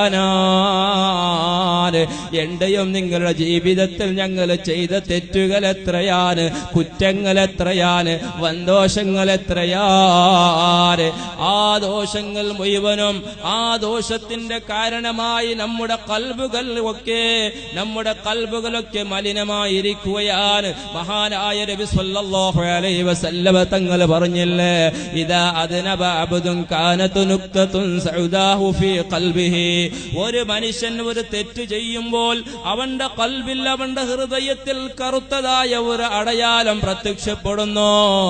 തരാനാണ് എന്റെയും നിങ്ങളുടെ ജീവിതത്തിൽ ഞങ്ങൾ ചെയ്ത തെറ്റുകൾ എത്രയാണ് കുറ്റങ്ങൾ എത്രയാണ് വൻദോഷങ്ങൾ എത്രയാണ് ആ ദോഷങ്ങൾ മുഴുവനും ആ ദോഷത്തിന്റെ കാരണമായി നമ്മുടെ കൽബുകൾ ഒക്കെ നമ്മുടെ കൽബുകളൊക്കെ മലിനമായിരിക്കുകയാണ് മഹാനായ നബി സല്ലല്ലാഹു അലൈഹി വസല്ലമ തങ്ങൾ പറഞ്ഞില്ലേ ഇതാ അദ്നബ അബ്ദുൻ കാനതു നുക്തതുൻ സൗദാഹു ഫീ ഖൽബിഹി ഒരു മനുഷ്യൻ ഒരു തെറ്റ് ചെയ്യുമ്പോൾ അവന്റെ കൽബിൽ അവന്റെ ഹൃദയത്തിൽ കറുത്തതായ ഒരു അടയാളം പ്രത്യക്ഷപ്പെടുന്നു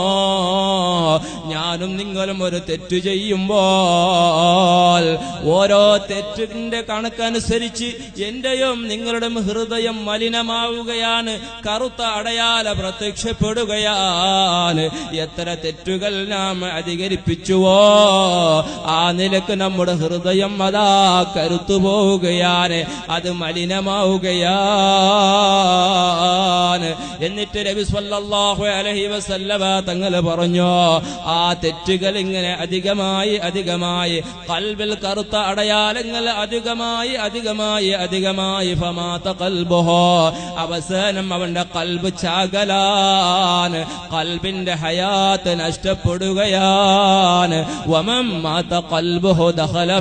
ഞാനും നിങ്ങളും ഒരു തെറ്റ് ചെയ്യുമ്പോൾ ഓരോ തെറ്റിന്റെ കണക്കനുസരിച്ച് എന്റെയും നിങ്ങളുടെയും ഹൃദയം മലിനമാവുകയാണ് കറുത്ത അടയാല പ്രത്യക്ഷപ്പെടുകയാണ് എത്ര തെറ്റുകൾ നാം അധികരിപ്പിച്ചുവോ ആ നിലക്ക് നമ്മുടെ ഹൃദയം അതാ കരുത്തു പോവുകയാണ് അത് മലിനമാവുകയാണ് എന്നിട്ട് നബി സല്ലല്ലാഹു അലൈഹി വസല്ലമ തങ്ങൾ പറഞ്ഞു ആ തെറ്റുകൾ ഇങ്ങനെ അധികമായി അധികമായി കൽബിൽ കറുത്ത അടയാളങ്ങൾ അധികമായി അധികമായി അധികമായി ഫമാത കൽബുഹോ അവസാനം അവന്റെ കൽബ് ചാകലാണ് കൽബിന്റെ ഹയാത്ത് നഷ്ടപ്പെടുകയാണ് വമം മാത കൽബുഹു ദഖല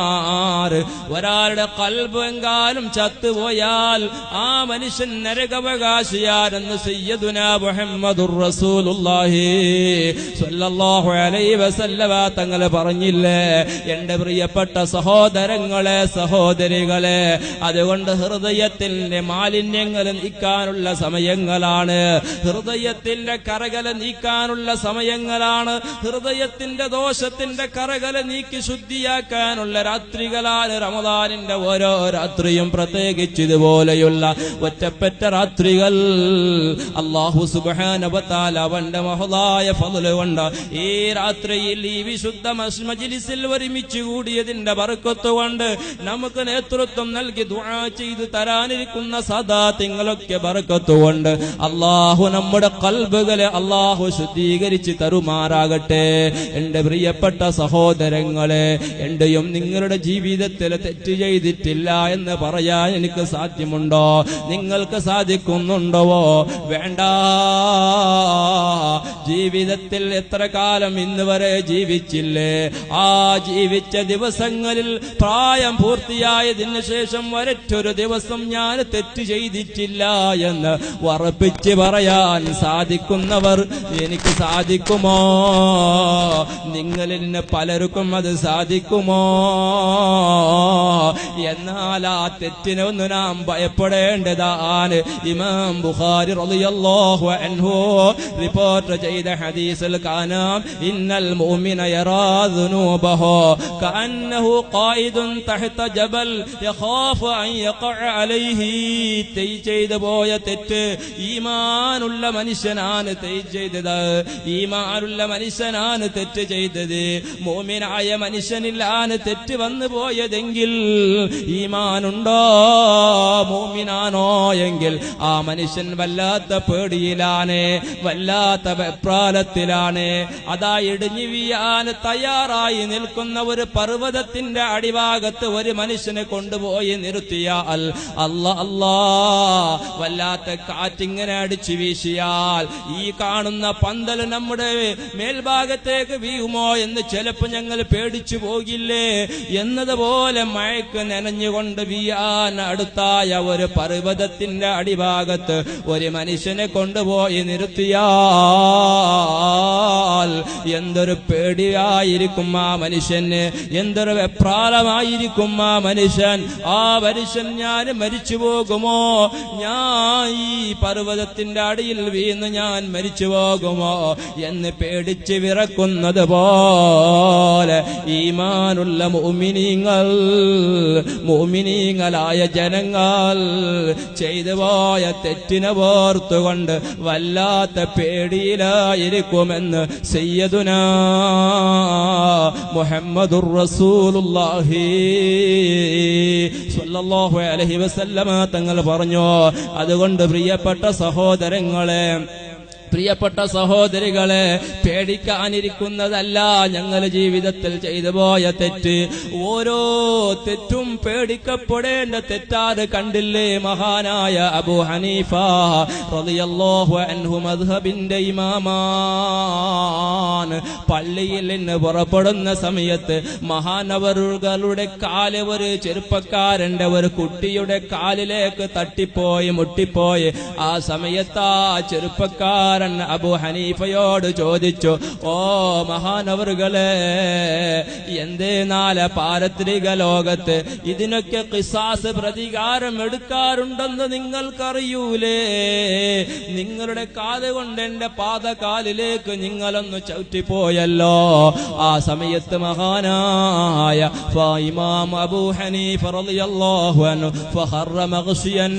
ഫിന്നാർ ഒരാളുടെ കൽബ് എങ്കാലും ചത്തുപോയാൽ ആ മനുഷ്യൻ നരകവ അവകാശിയാരെന്ന് സയ്യദുന മുഹമ്മദുർ റസൂലുള്ളാഹി സ്വല്ലല്ലാഹു അലൈഹി വസല്ലമ തങ്ങൾ പറഞ്ഞില്ലേ എന്റെ പ്രിയപ്പെട്ട സഹോദരങ്ങളെ സഹോദരികളെ അതുകൊണ്ട് ഹൃദയത്തിന്റെ മാലിന്യങ്ങൾ നീക്കാനുള്ള സമയങ്ങളാണ് ഹൃദയത്തിന്റെ കറകല നീക്കാനുള്ള സമയങ്ങളാണ് ഹൃദയത്തിന്റെ ദോഷത്തിന്റെ കറകല നീക്കി ശുദ്ധിയാക്കാനുള്ള രാത്രികളാണ് റമദാനിന്റെ ഓരോ രാത്രിയും പ്രത്യേകിച്ച് ഇതുപോലെയുള്ള ഒറ്റപ്പെട്ട രാത്രികൾ അള്ളാഹു സുബാനവത്താൽ അവന്റെ മഹതായ ഫضല് കൊണ്ട് ഈ രാത്രിയിൽ ഈ വിശുദ്ധ മസ് മജ്ലിസിൽ ഒരുമിച്ച് കൂടിയതിന്റെ ബർക്കത്ത് കൊണ്ട് നമുക്ക് നേതൃത്വം നൽകി ദുആ ചെയ്ത് തരാനിരിക്കുന്ന സദാ തിങ്ങളൊക്കെ ബർക്കത്ത് കൊണ്ട് അള്ളാഹു നമ്മുടെ കൽബുകളെ അള്ളാഹു ശുദ്ധീകരിച്ച് തരുമാറാകട്ടെ എന്റെ പ്രിയപ്പെട്ട സഹോദരങ്ങളെ എന്റെയും നിങ്ങളുടെ ജീവിതത്തിൽ തെറ്റ് ചെയ്തിട്ടില്ല എന്ന് പറയാൻ എനിക്ക് സാധ്യമുണ്ടോ നിങ്ങൾക്ക് സാധിക്കുന്നുണ്ടോ വേണ്ട ജീവിതത്തിൽ എത്ര കാലം ഇന്ന് വരെ ജീവിച്ചില്ലേ ആ ജീവിച്ച ദിവസങ്ങളിൽ പ്രായം പൂർത്തിയായതിനു ശേഷം ഒരൊറ്റൊരു ദിവസം ഞാൻ തെറ്റ് ചെയ്തിട്ടില്ല എന്ന് ഉറപ്പിച്ച് പറയാൻ സാധിക്കുന്നവർ എനിക്ക് സാധിക്കുമോ നിങ്ങളിൽ നിന്ന് പലർക്കും അത് സാധിക്കുമോ എന്നാൽ ആ തെറ്റിനൊന്ന് നാം ഭയപ്പെടേണ്ടതാണ് ഇമാം ബുഖാരി റളിയല്ലാഹു അൻഹു റിപ്പോർട്ട് ചെയ്ത ഹദീസിൽ കാണാം ഇന്നൽ മുഅ്മിന യറാ ദുനൂബഹു കഅന്നഹു ഖായിദുൻ തഹത ജബൽ യഖാഫു അൻ യഖഅ അലൈഹി തെയ് ചെയ്തു പോയ തെറ്റ് ഈമാനുള്ള മനുഷ്യനാണ് തെയ് ചെയ്തത് ഈമാനുള്ള മനുഷ്യനാണ് തെറ്റ് ചെയ്തത് മോമിനായ മനുഷ്യനിലാണ് തെറ്റ് വന്നു പോയതെങ്കിൽ ഈമാനുണ്ടോ മോമിനാനോ എങ്കിൽ ആ മനുഷ്യൻ വല്ലാത്ത പേടിയിലാണ് വല്ലാത്ത വെപ്രാലത്തിലാണ് അതാ ഇടിഞ്ഞു വീയാൻ തയ്യാറായി നിൽക്കുന്ന ഒരു പർവ്വതത്തിന്റെ അടിഭാഗത്ത് ഒരു മനുഷ്യനെ കൊണ്ടുപോയി നിർത്തിയാൽ അല്ല അല്ലാ വല്ലാത്ത കാറ്റിങ്ങനെ അടിച്ചു വീശിയാൽ ഈ കാണുന്ന പന്തൽ നമ്മുടെ മേൽഭാഗത്തേക്ക് വീഴുമോ എന്ന് ചിലപ്പോ ഞങ്ങൾ പേടിച്ചു പോകില്ലേ എന്നതുപോലെ മഴക്ക് നനഞ്ഞുകൊണ്ട് വീയാൻ അടുത്തായ ഒരു പർവ്വതത്തിന്റെ അടിഭാഗത്ത് ഒരു മനുഷ്യനെ കൊണ്ടുപോയി നിർത്തിയാൽ എന്തൊരു പേടിയായിരിക്കും ആ മനുഷ്യന് എന്തൊരു വെപ്രാളമായിരിക്കും ആ മനുഷ്യൻ ആ മനുഷ്യൻ ഞാൻ മരിച്ചു പോകുമോ ഞാൻ ഈ പർവ്വതത്തിന്റെ അടിയിൽ വീണ് ഞാൻ മരിച്ചു പോകുമോ എന്ന് പേടിച്ച് വിറക്കുന്നത് പോലെ ഈമാനുള്ള മോമിനിങ്ങൾ മോമിനിങ്ങളായ ജനങ്ങൾ ചെയ്തു പോയ തെറ്റിനെ ഓർത്തുകൊണ്ട് വല്ലാത്ത പേടിയിലായിരിക്കുമെന്ന് സയ്യദുന മുഹമ്മദുർ റസൂലുള്ളാഹി സ്വല്ലല്ലാഹു അലൈഹി വസല്ലമ തങ്ങൾ പറഞ്ഞു അതുകൊണ്ട് പ്രിയപ്പെട്ട സഹോദരങ്ങളെ പ്രിയപ്പെട്ട സഹോദരികളെ പേടിക്കാനിരിക്കുന്നതല്ല ഞങ്ങൾ ജീവിതത്തിൽ ചെയ്തു പോയ തെറ്റ് ഓരോ തെറ്റും പേടിക്കപ്പെടേണ്ട തെറ്റാറ് കണ്ടില്ലേ മഹാനായ അബു ഹനീഫ റളിയല്ലാഹു അൻഹു മദ്ഹബിന്റെ ഇമാമാൻ പള്ളിയിൽ നിന്ന് പുറപ്പെടുന്ന സമയത്ത് മഹാനവറുകളുടെ കാല് ഒരു ചെറുപ്പക്കാരന്റെ ഒരു കുട്ടിയുടെ കാലിലേക്ക് തട്ടിപ്പോയി മുട്ടിപ്പോയി ആ സമയത്ത് ആ ചെറുപ്പക്കാരൻ അബു ഹനീഫയോട് ചോദിച്ചു ഓ മഹാനവറുകളെ എന്തേ നാല പാരത്രിക ലോകത്ത് ഇതിനൊക്കെ കിസാസ് പ്രതികാരം എടുക്കാറുണ്ടെന്ന് നിങ്ങൾക്കറിയൂലേ നിങ്ങളുടെ കാല് കൊണ്ട് എന്റെ പാദകാലിലേക്ക് നിങ്ങളൊന്ന് ചവിട്ടിപ്പോയല്ലോ ആ സമയത്ത് മഹാനായ ഫായിമാം അബൂ ഹനീഫ റളിയല്ലാഹു അൻഹു ഫഖറ മഗ്ശിയൻ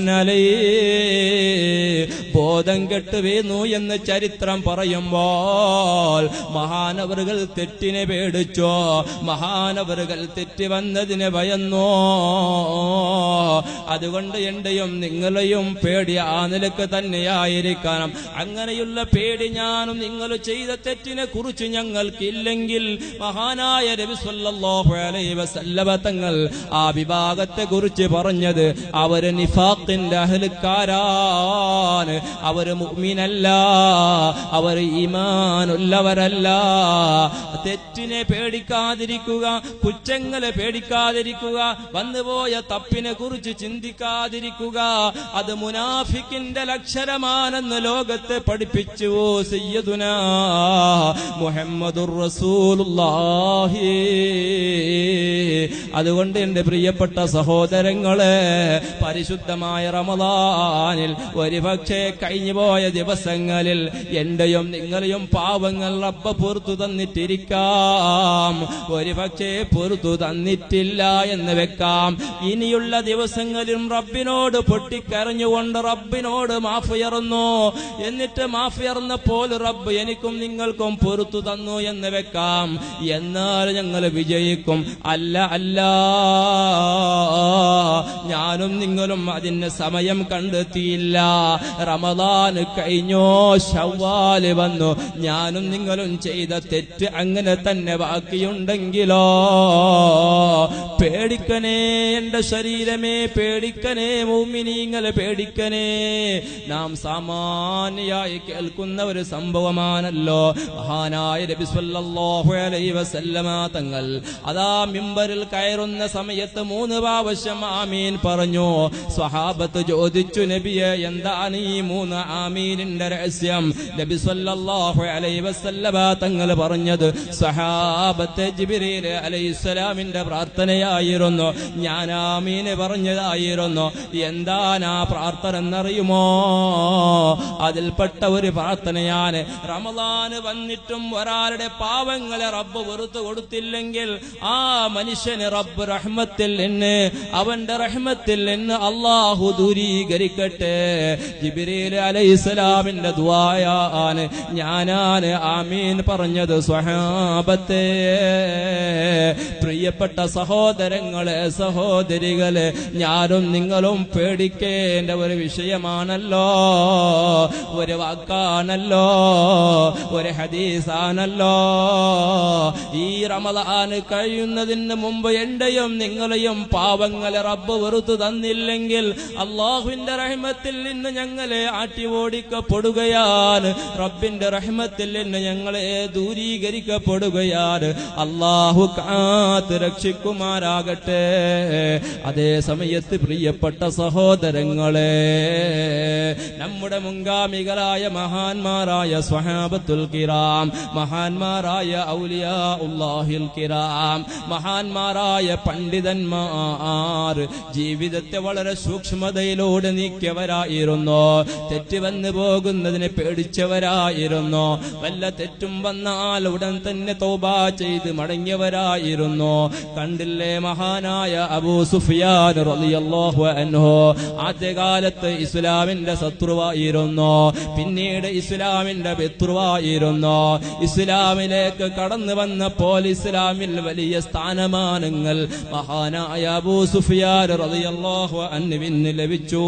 അലൈഹി ബോധം കെട്ട് വീണു എന്ന് ചരിത്രം പറയുമ്പോൾ മഹാനവറുകൾ തെറ്റിനെ പേടിച്ചോ മഹാനവറുകൾ തെറ്റ് വന്നതിനെ ഭയന്നോ അതുകൊണ്ട് എന്റെയും നിങ്ങളെയും പേടി ആ നിലക്ക് തന്നെയായിരിക്കണം അങ്ങനെയുള്ള പേടി ഞാനും നിങ്ങൾ ചെയ്ത തെറ്റിനെ കുറിച്ച് ഞങ്ങൾക്കില്ലെങ്കിൽ മഹാനായ നബി സല്ലല്ലാഹു അലൈഹി വസല്ലമ തങ്ങൾ ആ വിഭാഗത്തെ കുറിച്ച് പറഞ്ഞത് അവര് നിഫാഖിന്റെ അഹ്ലുക്കാരാണ് അവര് മുഅ്മിനല്ല അവർ ഈമാനുള്ളവരല്ല തെറ്റിനെ പേടിക്കാതിരിക്കുക കുറ്റങ്ങളെ പേടിക്കാതിരിക്കുക വന്നുപോയ തപ്പിനെ കുറിച്ച് ചിന്തിക്കാതിരിക്കുക അത് മുനാഫിക്കിന്റെ ലക്ഷരമാണെന്ന് ലോകത്തെ പഠിപ്പിച്ചു സയ്യദുന മുഹമ്മദുർ റസൂലുള്ളാഹി അതുകൊണ്ട് എന്റെ പ്രിയപ്പെട്ട സഹോദരങ്ങളെ പരിശുദ്ധമായ റമദാനിൽ ഒരുപക്ഷെ കഴിഞ്ഞുപോയ ദിവസങ്ങളിൽ എന്റെയും നിങ്ങളെയും പാവങ്ങൾ റബ്ബ പൊറത്തു തന്നിട്ടിരിക്കാം ഒരുപക്ഷെ പൊറത്തു തന്നിട്ടില്ല എന്ന് വെക്കാം ഇനിയുള്ള ദിവസങ്ങളിലും റബ്ബിനോട് പൊട്ടിക്കരഞ്ഞുകൊണ്ട് റബ്ബിനോട് മാഫുയർന്നു എന്നിട്ട് മാഫുയർന്നപ്പോൾ റബ്ബ് എനിക്കും നിങ്ങൾക്കും പൊറത്തു തന്നു എന്ന് വെക്കാം എന്നാൽ ഞങ്ങൾ വിജയിക്കും അല്ല അല്ല ഞാനും നിങ്ങളും അതിന് സമയം കണ്ടെത്തിയില്ല റമദാന് കഴിഞ്ഞോ ഷവ്വാല് വന്നു ഞാനും നിങ്ങളും ചെയ്ത തെറ്റ് അങ്ങനെ തന്നെ ബാക്കിയുണ്ടെങ്കിലോ പേടിക്കനേ എന്റെ ശരീരമേ പേടിക്കനേ മൂമിനീങ്ങളെ പേടിക്കനേ നാം സാമാന്യമായി കേൾക്കുന്ന ഒരു സംഭവമാണല്ലോ മഹാനായ നബി സല്ലല്ലാഹു അലൈഹി വസല്ലമ തങ്ങൾ അതാ മിമ്പറിൽ കയറുന്ന സമയത്ത് മൂന്ന് പ്രാവശ്യം ആമീൻ പറഞ്ഞു സ്വഹാബത്ത് ചോദിച്ചു നബിയെ എന്താണ് ഈ മൂന്ന് ആമീനിന്റെ രഹസ്യം നബി സല്ലല്ലാഹു അലൈഹി വസല്ലമ തങ്ങൾ പറഞ്ഞത് സ്വഹാബത്തെ ജിബ്രീൽ അലൈഹിസ്സലാമിന്റെ പ്രാർത്ഥനയായിരുന്നു ഞാൻ ആമീന് പറഞ്ഞതായിരുന്നു എന്താണ് ആ പ്രാർത്ഥന എന്നറിയുമോ അതിൽപ്പെട്ട ഒരു പ്രാർത്ഥനയാണ് റമദാന് വന്നിട്ടും ഒരാളുടെ പാവങ്ങളെ റബ്ബ് വെറുത്തു കൊടുത്തില്ലെങ്കിൽ ആ മനുഷ്യന് റബ്ബ് റഹ്മത്തിൽ നിന്ന് അവന്റെ റഹ്മത്തിൽ നിന്ന് അള്ളാഹു ദൂരീകരിക്കട്ടെ ജിബിരിൽ അലൈഹിസ്സലാമിന്റെ ദ്വായാണ് ഞാനാണ് ആമീൻ പറഞ്ഞത് സ്വഹാബത്തെ പ്രിയപ്പെട്ട സഹോദരങ്ങളെ സഹോദരികളെ ഞാനും നിങ്ങളും പേടിക്കേണ്ട ഒരു വിഷയമാണല്ലോ ഒരു വാക്കാണല്ലോ ഒരു ഹദീസാണല്ലോ ഈ റമദാന് കഴിയുന്നതിന് മുമ്പ് എന്റെയും നിങ്ങളെയും പാവങ്ങളെ റബ്ബ് വെറുത്തു തന്നില്ലെങ്കിൽ അള്ളാഹുവിന്റെ റഹ്മത്തിൽ നിന്ന് ഞങ്ങളെ ആട്ടി ഓടിക്കപ്പെടുകയാണ് റബ്ബിന്റെ റഹ്മത്തിൽ നിന്ന് ഞങ്ങളെ ദൂരീകരിക്കപ്പെടുകയാണ് അള്ളാഹു കാത്ത് രക്ഷിക്കുമാരാകട്ടെ അതേ സമയത്ത് പ്രിയപ്പെട്ട സഹോദരങ്ങളെ നമ്മുടെ മുൻഗാമികളായ മഹാന്മാരായ സ്വഹാബത്തുൽ കിറാം മഹാന്മാരായ ഔലിയാ ഉല്ലാഹിൽ കിറാം മഹാന്മാരായ പണ്ഡിതന്മാർ ജീവിതത്തെ വളരെ സൂക്ഷ്മതയിലൂടെ നീക്കിയവരായിരുന്നു തെറ്റ് വന്നു പോകുന്നതിനെ പേടിച്ചവരായിരുന്നു വല്ല തെറ്റും വന്നാൽ ഉടൻ തന്നെ തോബ ചെയ്ത് മടങ്ങിയവരായിരുന്നു കണ്ടില്ലേ മഹാനായ അബൂ സുഫിയാൻ റളിയല്ലാഹു അൻഹു ആദ്യകാലത്ത് ഇസ്ലാമിന്റെ ശത്രുവായിരുന്നു പിന്നീട് ഇസ്ലാമിന്റെ ശത്രുവായിരുന്നു ഇസ്ലാമിലേക്ക് കടന്നു വന്നപ്പോൾ ഇസ്ലാമിൽ വലിയ സ്ഥാനമാനങ്ങൾ മഹാനായ അബൂ സുഫിയാൻ റളിയല്ലാഹു അൻഹുവിന് ലഭിച്ചു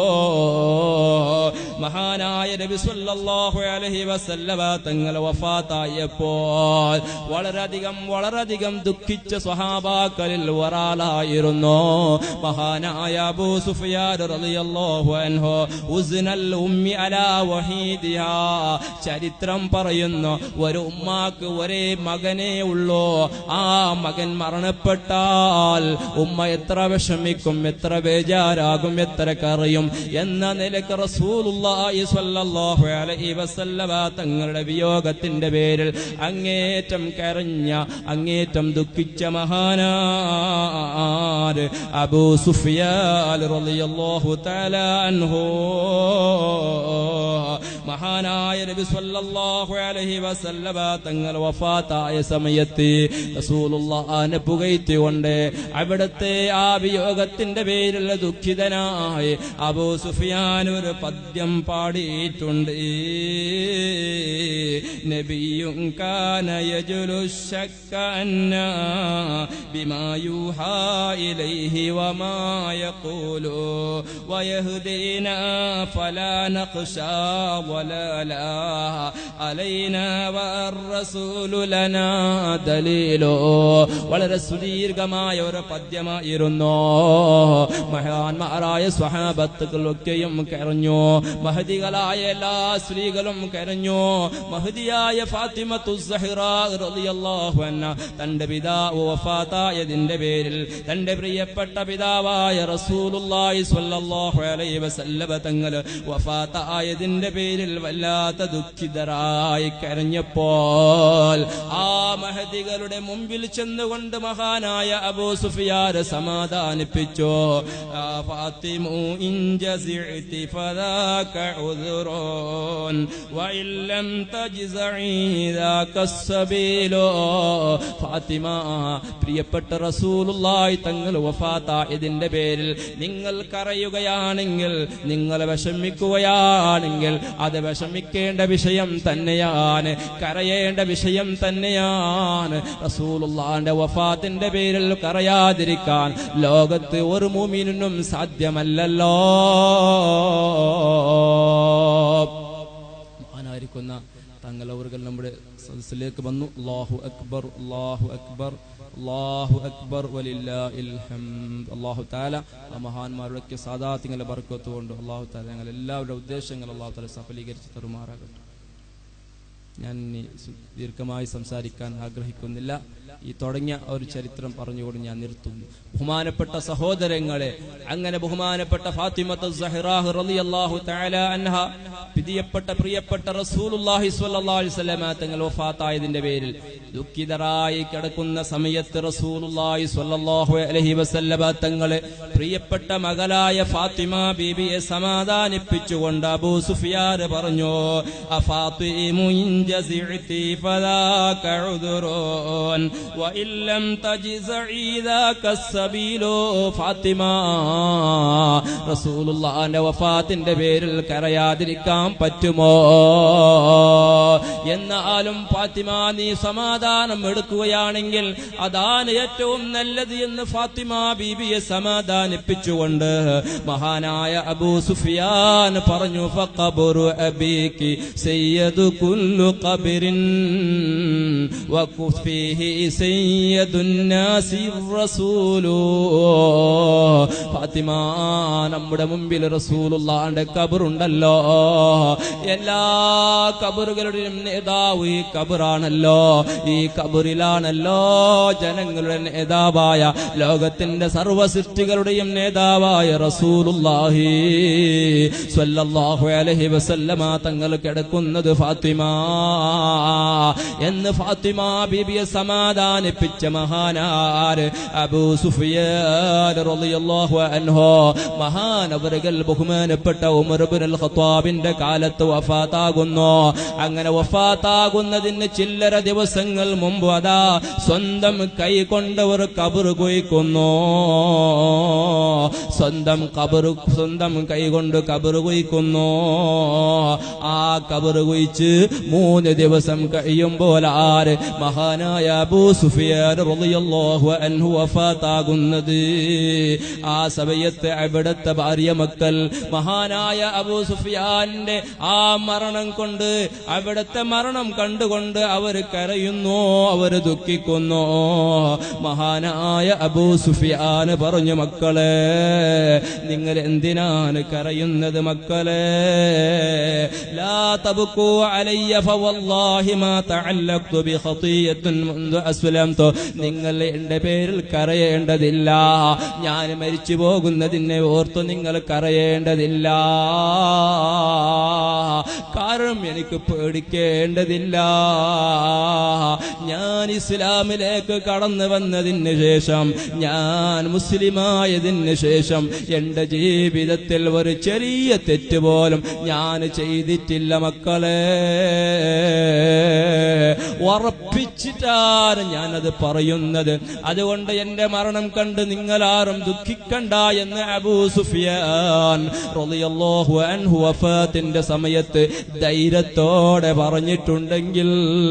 മഹാനായ നബി സല്ലല്ലാഹു അലൈഹി വസല്ലമ തങ്ങൾ വഫാത്തായപ്പോൾ വളരെയധികം വളരെയധികം ദുഃഖിച്ച സ്വഹാബാക്കളിൽ ഒരാളായിരുന്നു മഹാനായ അബൂ സുഫിയാൻ റളിയല്ലാഹു അൻഹു ഉസ്നൽ ഉമ്മി അലാ വഹീദിഹാ ചരിത്രം പറയുന്നു ഒരു ഉമ്മാക്ക് ഒരേ മകനേ ഉള്ളൂ ആ മകൻ മരണപ്പെട്ടാൽ ഉമ്മ എത്ര വിഷമിക്കും എത്ര ബേജാരാകും എത്ര കറിയും എന്ന നിലക്ക് റസൂലുള്ളാഹി സ്വല്ലല്ലാഹു അലൈഹി വസല്ലമ തങ്ങളുടെ വിയോഗത്തിന്റെ പേരിൽ അങ്ങേറ്റം കരഞ്ഞ അങ്ങേറ്റം ദുഃഖിച്ച മഹാനാര് അബൂ സുഫിയാൻ റളിയല്ലാഹു തആല അൻഹു മഹാനായ നബി സല്ലല്ലാഹു അലൈഹി വസല്ലമ തങ്ങൾ വഫാത്തായ സമയത്ത് റസൂലുള്ളാഹിനെ പുകഴ്ത്തിക്കൊണ്ട് അവിടുത്തെ ആ വിയോഗത്തിന്റെ പേരിൽ ദുഃഖിതനായി അബൂ സുഫിയാൻ ഒരു പദ്യം പാടിയിട്ടുണ്ട് നബിയും കാന യജുലു ശക്ക അന്ന ബിമാ യൂഹാ ഇലൈഹി വമാ യഖൂലു വയഹ്ദീന ഫലാ നഖ്ശാ വല ولا لا علينا والرسول لنا دليل വളരെ സുദീർഘമായ ഒരു പദ്യമായിരുന്നു മഹാന്മാരായ സ്വഹാബത്തുകളൊക്കെയും കരഞ്ഞു മഹദികളായ എല്ലാ സ്ത്രീകളും കരഞ്ഞു മഹദിയായ ഫാത്തിമത്തു റളിയല്ലാഹു അൻഹ തന്റെ പിതാവ് വഫാത്തായതിന്റെ പേരിൽ തന്റെ പ്രിയപ്പെട്ട പിതാവായ റസൂലുള്ളാഹി സ്വല്ലല്ലാഹു അലൈഹി വസല്ലമ തങ്ങൾ വഫാത്തായതിന്റെ പേരിൽ വല്ലാത്ത ദുഃഖിതരായി കരഞ്ഞപ്പോൾ ആ മഹദികളുടെ മുമ്പിൽ ചെന്നുകൊണ്ട് മഹാനായ അബൂ സുഫിയാൻ സമാധാനിപ്പിച്ചു ആ ഫാത്തിമു ഇൻ ജസിഅതി ഫദാക ഉദ്റൂൻ വഇൻ ലം തജ്സഇ ذاك السبيل ഫാത്തിമ പ്രിയപ്പെട്ട റസൂലുള്ളാഹി തങ്ങൾ വഫാത്തായതിന്റെ പേരിൽ നിങ്ങൾ കരയുകയാണെങ്കിൽ നിങ്ങൾ വിഷമിക്കുകയാണെങ്കിൽ അത് വിഷമിക്കേണ്ട വിഷയം തന്നെയാണ് കരയേണ്ട വിഷയം തന്നെയാണ് റസൂലുള്ളാന്റെ വഫാത്തിന്റെ പേരിൽ കരയാതിരിക്കാൻ ലോകത്ത് ഒരു മുമിനും സാധ്യമല്ലല്ലോ മഹാനായിരിക്കുന്ന തങ്ങൾ അവർ നമ്മുടെ സദസ്സിലേക്ക് വന്നു അള്ളാഹു അക്ബർ അള്ളാഹു അക്ബർ അള്ളാഹു അക്ബർ വലില്ലാഹിൽ ഹംദ് അള്ളാഹു താല ആ മഹാന്മാരുടെയൊക്കെ സാദാത്യങ്ങളെ ബർക്കത്തുകൊണ്ട് അള്ളാഹു താല ഞങ്ങൾ എല്ലാവരുടെ ഉദ്ദേശങ്ങൾ അള്ളാഹു താല സഫലീകരിച്ച് തരുമാറാകട്ടെ ഞാൻ ഇനി സു- ദീർഘമായി സംസാരിക്കാൻ ആഗ്രഹിക്കുന്നില്ല ഈ തുടങ്ങിയ ഒരു ചരിത്രം പറഞ്ഞുകൊണ്ട് ഞാൻ നിർത്തുന്നു ബഹുമാനപ്പെട്ട സഹോദരങ്ങളെ അങ്ങനെ ബഹുമാനപ്പെട്ട ഫാത്തിമത്ത് സഹ്റാഹ് റളിയല്ലാഹു തആല അൻഹ പിതിയപ്പെട്ട പ്രിയപ്പെട്ട റസൂലുള്ളാഹി സ്വല്ലല്ലാഹു അലൈഹി വസല്ലമ തങ്ങൾ വഫാത്തായതിന്റെ പേരിൽ ദുഃഖിതരായി കിടക്കുന്ന സമയത്ത് റസൂലുള്ളാഹി സ്വല്ലല്ലാഹു അലൈഹി വസല്ലമ തങ്ങളെ പ്രിയപ്പെട്ട മകളായ ഫാത്തിമ ബീബിയെ സമാധാനിപ്പിച്ചുകൊണ്ട് അബൂ സുഫിയാൻ പറഞ്ഞു അഫാത്തിമു ഇൻ ജസിഅതി ഫദാക ഉദ്റൂൻ വഇൻ ലം തജ്സഇ ذاك السبيل ഫാത്തിമ റസൂലുള്ളാഹിന്റെ വഫാത്തിന്റെ പേരിൽ കരയാതിരിക്കാൻ പറ്റുമോ എന്നാലും ഫാത്തിമ നീ സമാധാനം എടുക്കുകയാണെങ്കിൽ അതാണ് ഏറ്റവും നല്ലത് എന്ന് ഫാത്തിമ ബീബിയെ സമാധാനിപ്പിച്ചുകൊണ്ട് മഹാനായ അബൂ സുഫിയാൻ പറഞ്ഞു ഫഖബറു അബീകി സയ്യദു കുല്ലു ഖബറിൻ വഖുഫീഹി സയ്യദുൻ നാസി റസൂലു ഫാത്തിമ നമ്മുടെ മുമ്പിൽ റസൂലുള്ളാന്റെ കബറുണ്ടല്ലോ എല്ലാ കബറുകളുടെയും നേതാവ് ഈ കബറാണല്ലോ ഈ കബറിലാണല്ലോ ജനങ്ങളുടെ നേതാവായ ലോകത്തിന്റെ സർവ്വ സൃഷ്ടികളുടെയും നേതാവായ റസൂലുള്ളാഹി സ്വല്ലല്ലാഹു അലൈഹി വസല്ലമ തങ്ങൾ കിടക്കുന്നത് ഫാത്തിമ എന്ന് ഫാത്തിമ ബീബിയെ സമാധാനിപ്പിച്ച മഹാനാര് അബൂ സുഫിയാൻ റളിയല്ലാഹു അൻഹു മഹാനവറുകൾ ബഹുമാനപ്പെട്ട ഉമർ ഇബ്നുൽ ഖത്താബിന്റെ കാലത്ത് വഫാത്താകുന്നു അങ്ങനെ വഫാത്താകുന്നതിന് ചില്ലറ ദിവസങ്ങൾ മുമ്പ് അതാ സ്വന്തം കൈ കൊണ്ടവർ കബർ കുയിക്കുന്നു സ്വന്തം കബർ സ്വന്തം കൈ കൊണ്ട് കബർ കുയിക്കുന്നു ആ കബർ കുയിച്ച് മൂന്ന് ദിവസം കഴിയുമ്പോൾ ആര് മഹാനായ അബൂ സുഫിയാൻ റളിയല്ലാഹു അൻഹു വഫാത്താകുന്നത് ആ സമയത്ത് അവിടുത്തെ ഭാര്യ മക്കൾ മഹാനായ അബൂ സുഫിയാന്റെ ആ മരണം കൊണ്ട് അവിടുത്തെ മരണം കണ്ടുകൊണ്ട് അവർ കരയുന്നു അവർ ദുഃഖിക്കുന്നു മഹാനായ അബൂ സുഫിയാൻ പറഞ്ഞു മക്കളെ നിങ്ങൾ എന്തിനാണ് കരയുന്നത് മക്കളെ ലാ തബ്കൂ അലയ്യ ഫവല്ലാഹി മാ തഅല്ലഖ്തു ബി ഖതിയത്തിൻ മുൻദു അസ്ലംതു നിങ്ങൾ എന്റെ പേരിൽ കരയേണ്ടതില്ല ഞാൻ മരിച്ചു പോകുന്നതിനെ ഓർത്തു നിങ്ങൾ കരയേണ്ടതില്ല കാരണം എനിക്ക് പേടിക്കേണ്ടതില്ല ഞാൻ ഇസ്ലാമിലേക്ക് കടന്നു വന്നതിന് ശേഷം ഞാൻ മുസ്ലിമായതിന് ശേഷം എന്റെ ജീവിതത്തിൽ ഒരു ചെറിയ തെറ്റ് പോലും ഞാൻ ചെയ്തിട്ടില്ല മക്കളെ ഉറപ്പിച്ചിട്ടാണ് ഞാനത് പറയുന്നത് അതുകൊണ്ട് എന്റെ മരണം കണ്ട് നിങ്ങളാരും ദുഃഖിക്കണ്ട എന്ന് അബൂ സുഫിയാൻ റളിയല്ലാഹു അൻഹു വഫാത്തിന്റെ സമയത്ത് ധൈര്യത്തോടെ പറഞ്ഞിട്ടുണ്ടെങ്കിൽ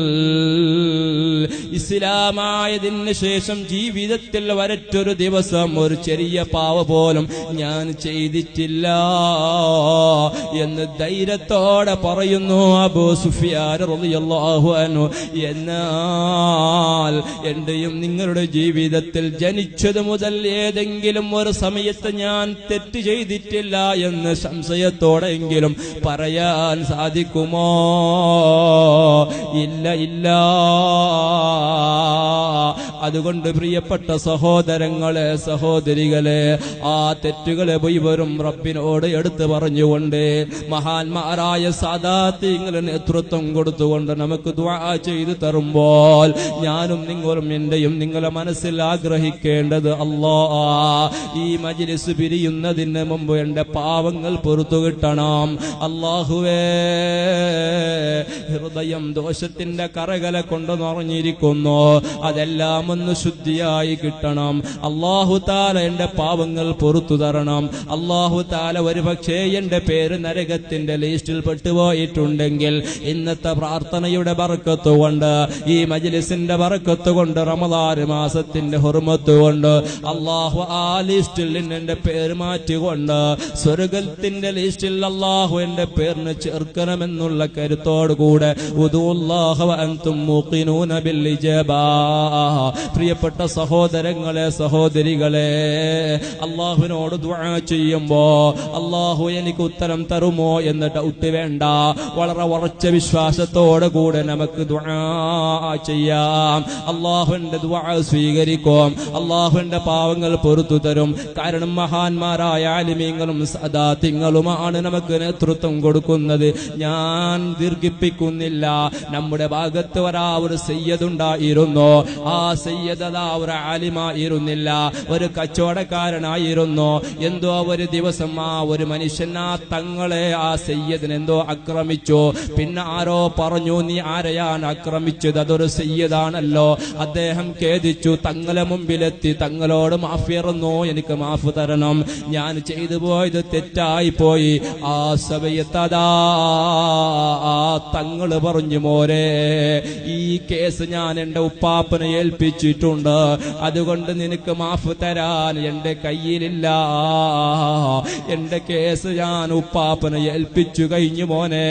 ഇസ്ലാമായതിന് ശേഷം ജീവിതത്തിൽ വരറ്റൊരു ദിവസം ഒരു ചെറിയ പാവ പോലും ഞാൻ ചെയ്തിട്ടില്ല എന്ന് ധൈര്യത്തോടെ പറയുന്നു അബൂ സുഫിയാൻ റളിയല്ലാഹു അൻഹു എന്നാൽ എന്റെയും നിങ്ങളുടെ ജീവിതത്തിൽ ജനിച്ചത് മുതൽ ഏതെങ്കിലും ഒരു സമയത്ത് ഞാൻ തെറ്റ് ചെയ്തിട്ടില്ല എന്ന് സംശയത്തോടെങ്കിലും പറയാൻ സാധിക്കുമോ ഇല്ല ഇല്ല അതുകൊണ്ട് പ്രിയപ്പെട്ട സഹോദരങ്ങളെ സഹോദരികളെ ആ തെറ്റുകളെ മുഴുവനും റബ്ബിനോട് എടുത്തു പറഞ്ഞുകൊണ്ട് മഹാന്മാരായ സാദാത്യങ്ങളെ നേതൃത്വം കൊടുത്തുകൊണ്ട് നമുക്ക് ദുആ ചെയ്തു തരുമ്പോൾ ഞാനും നിങ്ങളും എന്റെയും നിങ്ങളെ മനസ്സിൽ ആഗ്രഹിക്കേണ്ടത് അല്ലാ ഈ മജ്ലിസ് പിരിയുന്നതിന് മുമ്പ് എന്റെ പാവങ്ങൾ പുറത്തു കിട്ടണം അള്ളാഹുവേ ഹൃദയം ദോഷത്തിന്റെ കറകല കൊണ്ട് നിറഞ്ഞിരിക്കുന്നു അതെല്ലാം ഒന്ന് ശുദ്ധിയായി കിട്ടണം അള്ളാഹു താല എന്റെ പാവങ്ങൾ പുറത്തു തരണം അള്ളാഹു താല ഒരു പക്ഷേ എന്റെ പേര് നരകത്തിന്റെ ലിസ്റ്റിൽ പെട്ടുപോയിട്ടുണ്ടെങ്കിൽ ഇന്നത്തെ പ്രാർത്ഥനയുടെ ബർക്കത്ത് കൊണ്ട് ഈ മജ്ലിസിന്റെ ബർക്കത്ത് കൊണ്ട് റമദാൻ മാസത്തിന്റെ ഹുർമത്ത് കൊണ്ട് അള്ളാഹു ആ ലിസ്റ്റിൽ നിന്ന് എന്റെ പേര് മാറ്റിക്കൊണ്ട് സ്വർഗത്തിന്റെ ലിസ്റ്റിൽ അള്ളാഹു എന്റെ പേരിന് ചേർക്കണമെന്നുള്ള കരുത്തോടു കൂടെ ഉദുല്ലാഹ വഅൻതും മൂഖിനൂന ബിൽ ഇജാബ പ്രിയപ്പെട്ട സഹോദരങ്ങളെ സഹോദരികളെ അള്ളാഹുവിനോട് ദുആ ചെയ്യുമ്പോ അള്ളാഹു എനിക്ക് ഉത്തരം തരുമോ എന്ന് ഡൗട്ട് വേണ്ട വളരെ ഉറച്ച വിശ്വാസത്തോടെ കൂടെ നമുക്ക് ദുആ ചെയ്യാം അള്ളാഹുവിന്റെ ദുആ സ്വീകരിക്കും അള്ളാഹുവിന്റെ പാവങ്ങൾ പൊറത്തു തരും കാരണം മഹാന്മാരായ ആലിമീങ്ങളും സദാത്യങ്ങളുമാണ് നമുക്ക് നേതൃത്വം കൊടുക്കുന്നത് ഞാൻ ദീർഘിപ്പിക്കുന്നില്ല നമ്മുടെ ഭാഗത്ത് ഒരാ ഒരു സയ്യദുണ്ടായിരുന്നു ആ സയ്യദ് അതാ ഒരു ആലിമായിരുന്നില്ല ഒരു കച്ചവടക്കാരനായിരുന്നു എന്തോ ഒരു ദിവസം ആ ഒരു മനുഷ്യൻ ആ തങ്ങളെ ആ സയ്യദിന് എന്തോ ആക്രമിച്ചു പിന്നെ ആരോ പറഞ്ഞു നീ ആരെയാണ് ആക്രമിച്ചത് അതൊരു സയ്യദാണല്ലോ അദ്ദേഹം ഖേദിച്ചു തങ്ങളെ മുമ്പിലെത്തി തങ്ങളോട് മാഫിയറന്നു എനിക്ക് മാഫ് തരണം ഞാൻ ചെയ്തു പോയത് തെറ്റായി പോയി ആ സഭയത്തതാ ആ തങ്ങള് പറഞ്ഞു മോരെ ഈ കേസ് ഞാൻ എന്റെ ഉപ്പാപ്പനെ ഏൽപ്പിച്ചിട്ടുണ്ട് അതുകൊണ്ട് നിനക്ക് മാഫ് തരാൻ എന്റെ കയ്യിലില്ല എന്റെ കേസ് ഞാൻ ഉപ്പാപ്പനെ ഏൽപ്പിച്ചു കഴിഞ്ഞു മോനെ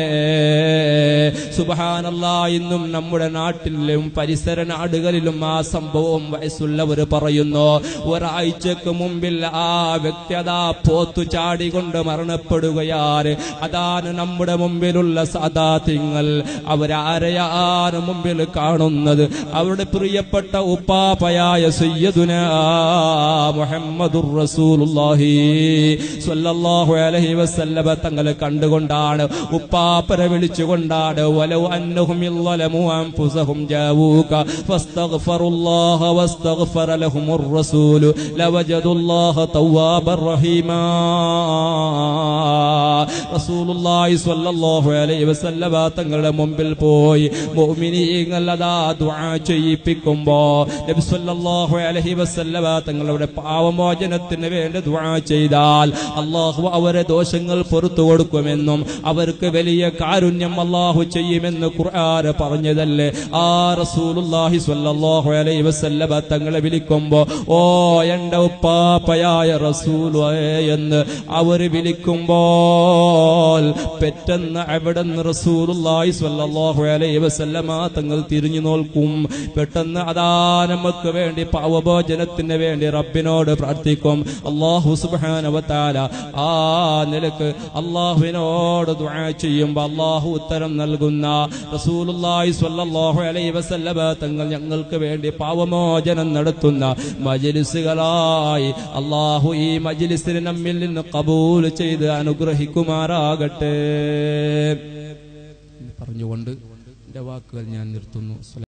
സുബഹാനല്ല ഇന്നും നമ്മുടെ നാട്ടിലും പരിസര നാടുകളിലും ആ സംഭവം വയസ്സുള്ളവർ പറയുന്നു ഒരാഴ്ചക്ക് മുമ്പിൽ ആ വ്യക്തി അതാ പോത്തു ചാടികൊണ്ട് മരണപ്പെടുകയാണ് അതാണ് നമ്മുടെ മുമ്പിലുള്ള സാദാത്യങ്ങൾ അവരാരെയാണ് മുമ്പിൽ കാണുന്നത് അവരുടെ പ്രിയപ്പെട്ട ഉപ്പാപ്പയായ സയ്യദുന മുഹമ്മദുർ റസൂലുള്ളാഹി സ്വല്ലല്ലാഹു അലൈഹി വസല്ലമ തങ്ങളെ കണ്ടുകൊണ്ടാണ് ഉപ്പാപ്പനെ വിളിച്ചുകൊണ്ടാണ് വലൗ അന്നഹും യളമു അൻഫുസഹും ജാവൂക ഫസ്തഗ്ഫറുല്ലാഹ വസ്തഗ്ഫറ ലഹുമുർ റസൂലു ലവജദുല്ലാഹ തവ്വാബർ റഹീമാ റസൂലുള്ളാഹി സ്വല്ലല്ലാഹു അലൈഹി വസല്ലമ തങ്ങളുടെ മുമ്പിൽ പോയി മുഅ്മിനീങ്ങൾ അതാ ദുആ ചെയ്യിപ്പിക്കുമ്പോ നബി സല്ലല്ലാഹു അലൈഹി വസല്ലമ തങ്ങളുടെ പാവമോചനത്തിന് വേണ്ടി ദുആ ചെയ്താൽ അള്ളാഹു അവരെ ദോഷങ്ങൾ പുറത്തു കൊടുക്കുമെന്നും അവർക്ക് വലിയ കാരുണ്യം അള്ളാഹു ചെയ്യുമെന്ന് ഖുർആൻ പറഞ്ഞതല്ലേ ആ റസൂലുള്ളാഹി സ്വല്ലല്ലാഹു അലൈഹി വസല്ലമ തങ്ങളെ വിളിക്കുമ്പോ ഓ എന്റെ ഉപ്പാപ്പയായ റസൂൽ എന്ന് അവർ വിളിക്കുമ്പോൾ പെട്ടെന്ന് അവിടെ നിന്ന് റസൂലുള്ളാഹി സ്വല്ലല്ലാഹു അലൈഹി വസല്ലമ തങ്ങൾ തിരിഞ്ഞു നോക്കും പെട്ടെന്ന് അതാ നമുക്ക് വേണ്ടി പാവഭോജനത്തിന് വേണ്ടി റബ്ബിനോട് പ്രാർത്ഥിക്കും അള്ളാഹു സുബ്ഹാനഹു വ തആല ആ നിലക്ക് അള്ളാഹുവിനോട് ദുആ ചെയ്യുമ്പോൾ അള്ളാഹു ഉത്തരം നൽകുന്ന റസൂലുള്ളാഹി സ്വല്ലല്ലാഹു അലൈഹി വസല്ലമ തങ്ങൾ ഞങ്ങൾക്ക് വേണ്ടി പാവമോചനം നടത്തുന്ന മജ്ലിസുകളായി അള്ളാഹു ഈ മജ്ലിസിനെ നമ്മിൽ നിന്ന് കബൂൽ ചെയ്ത് അനുഗ്രഹിക്കുമാറാകട്ടെ പറഞ്ഞുകൊണ്ട് എന്റെ വാക്കുകൾ ഞാൻ നിർത്തുന്നു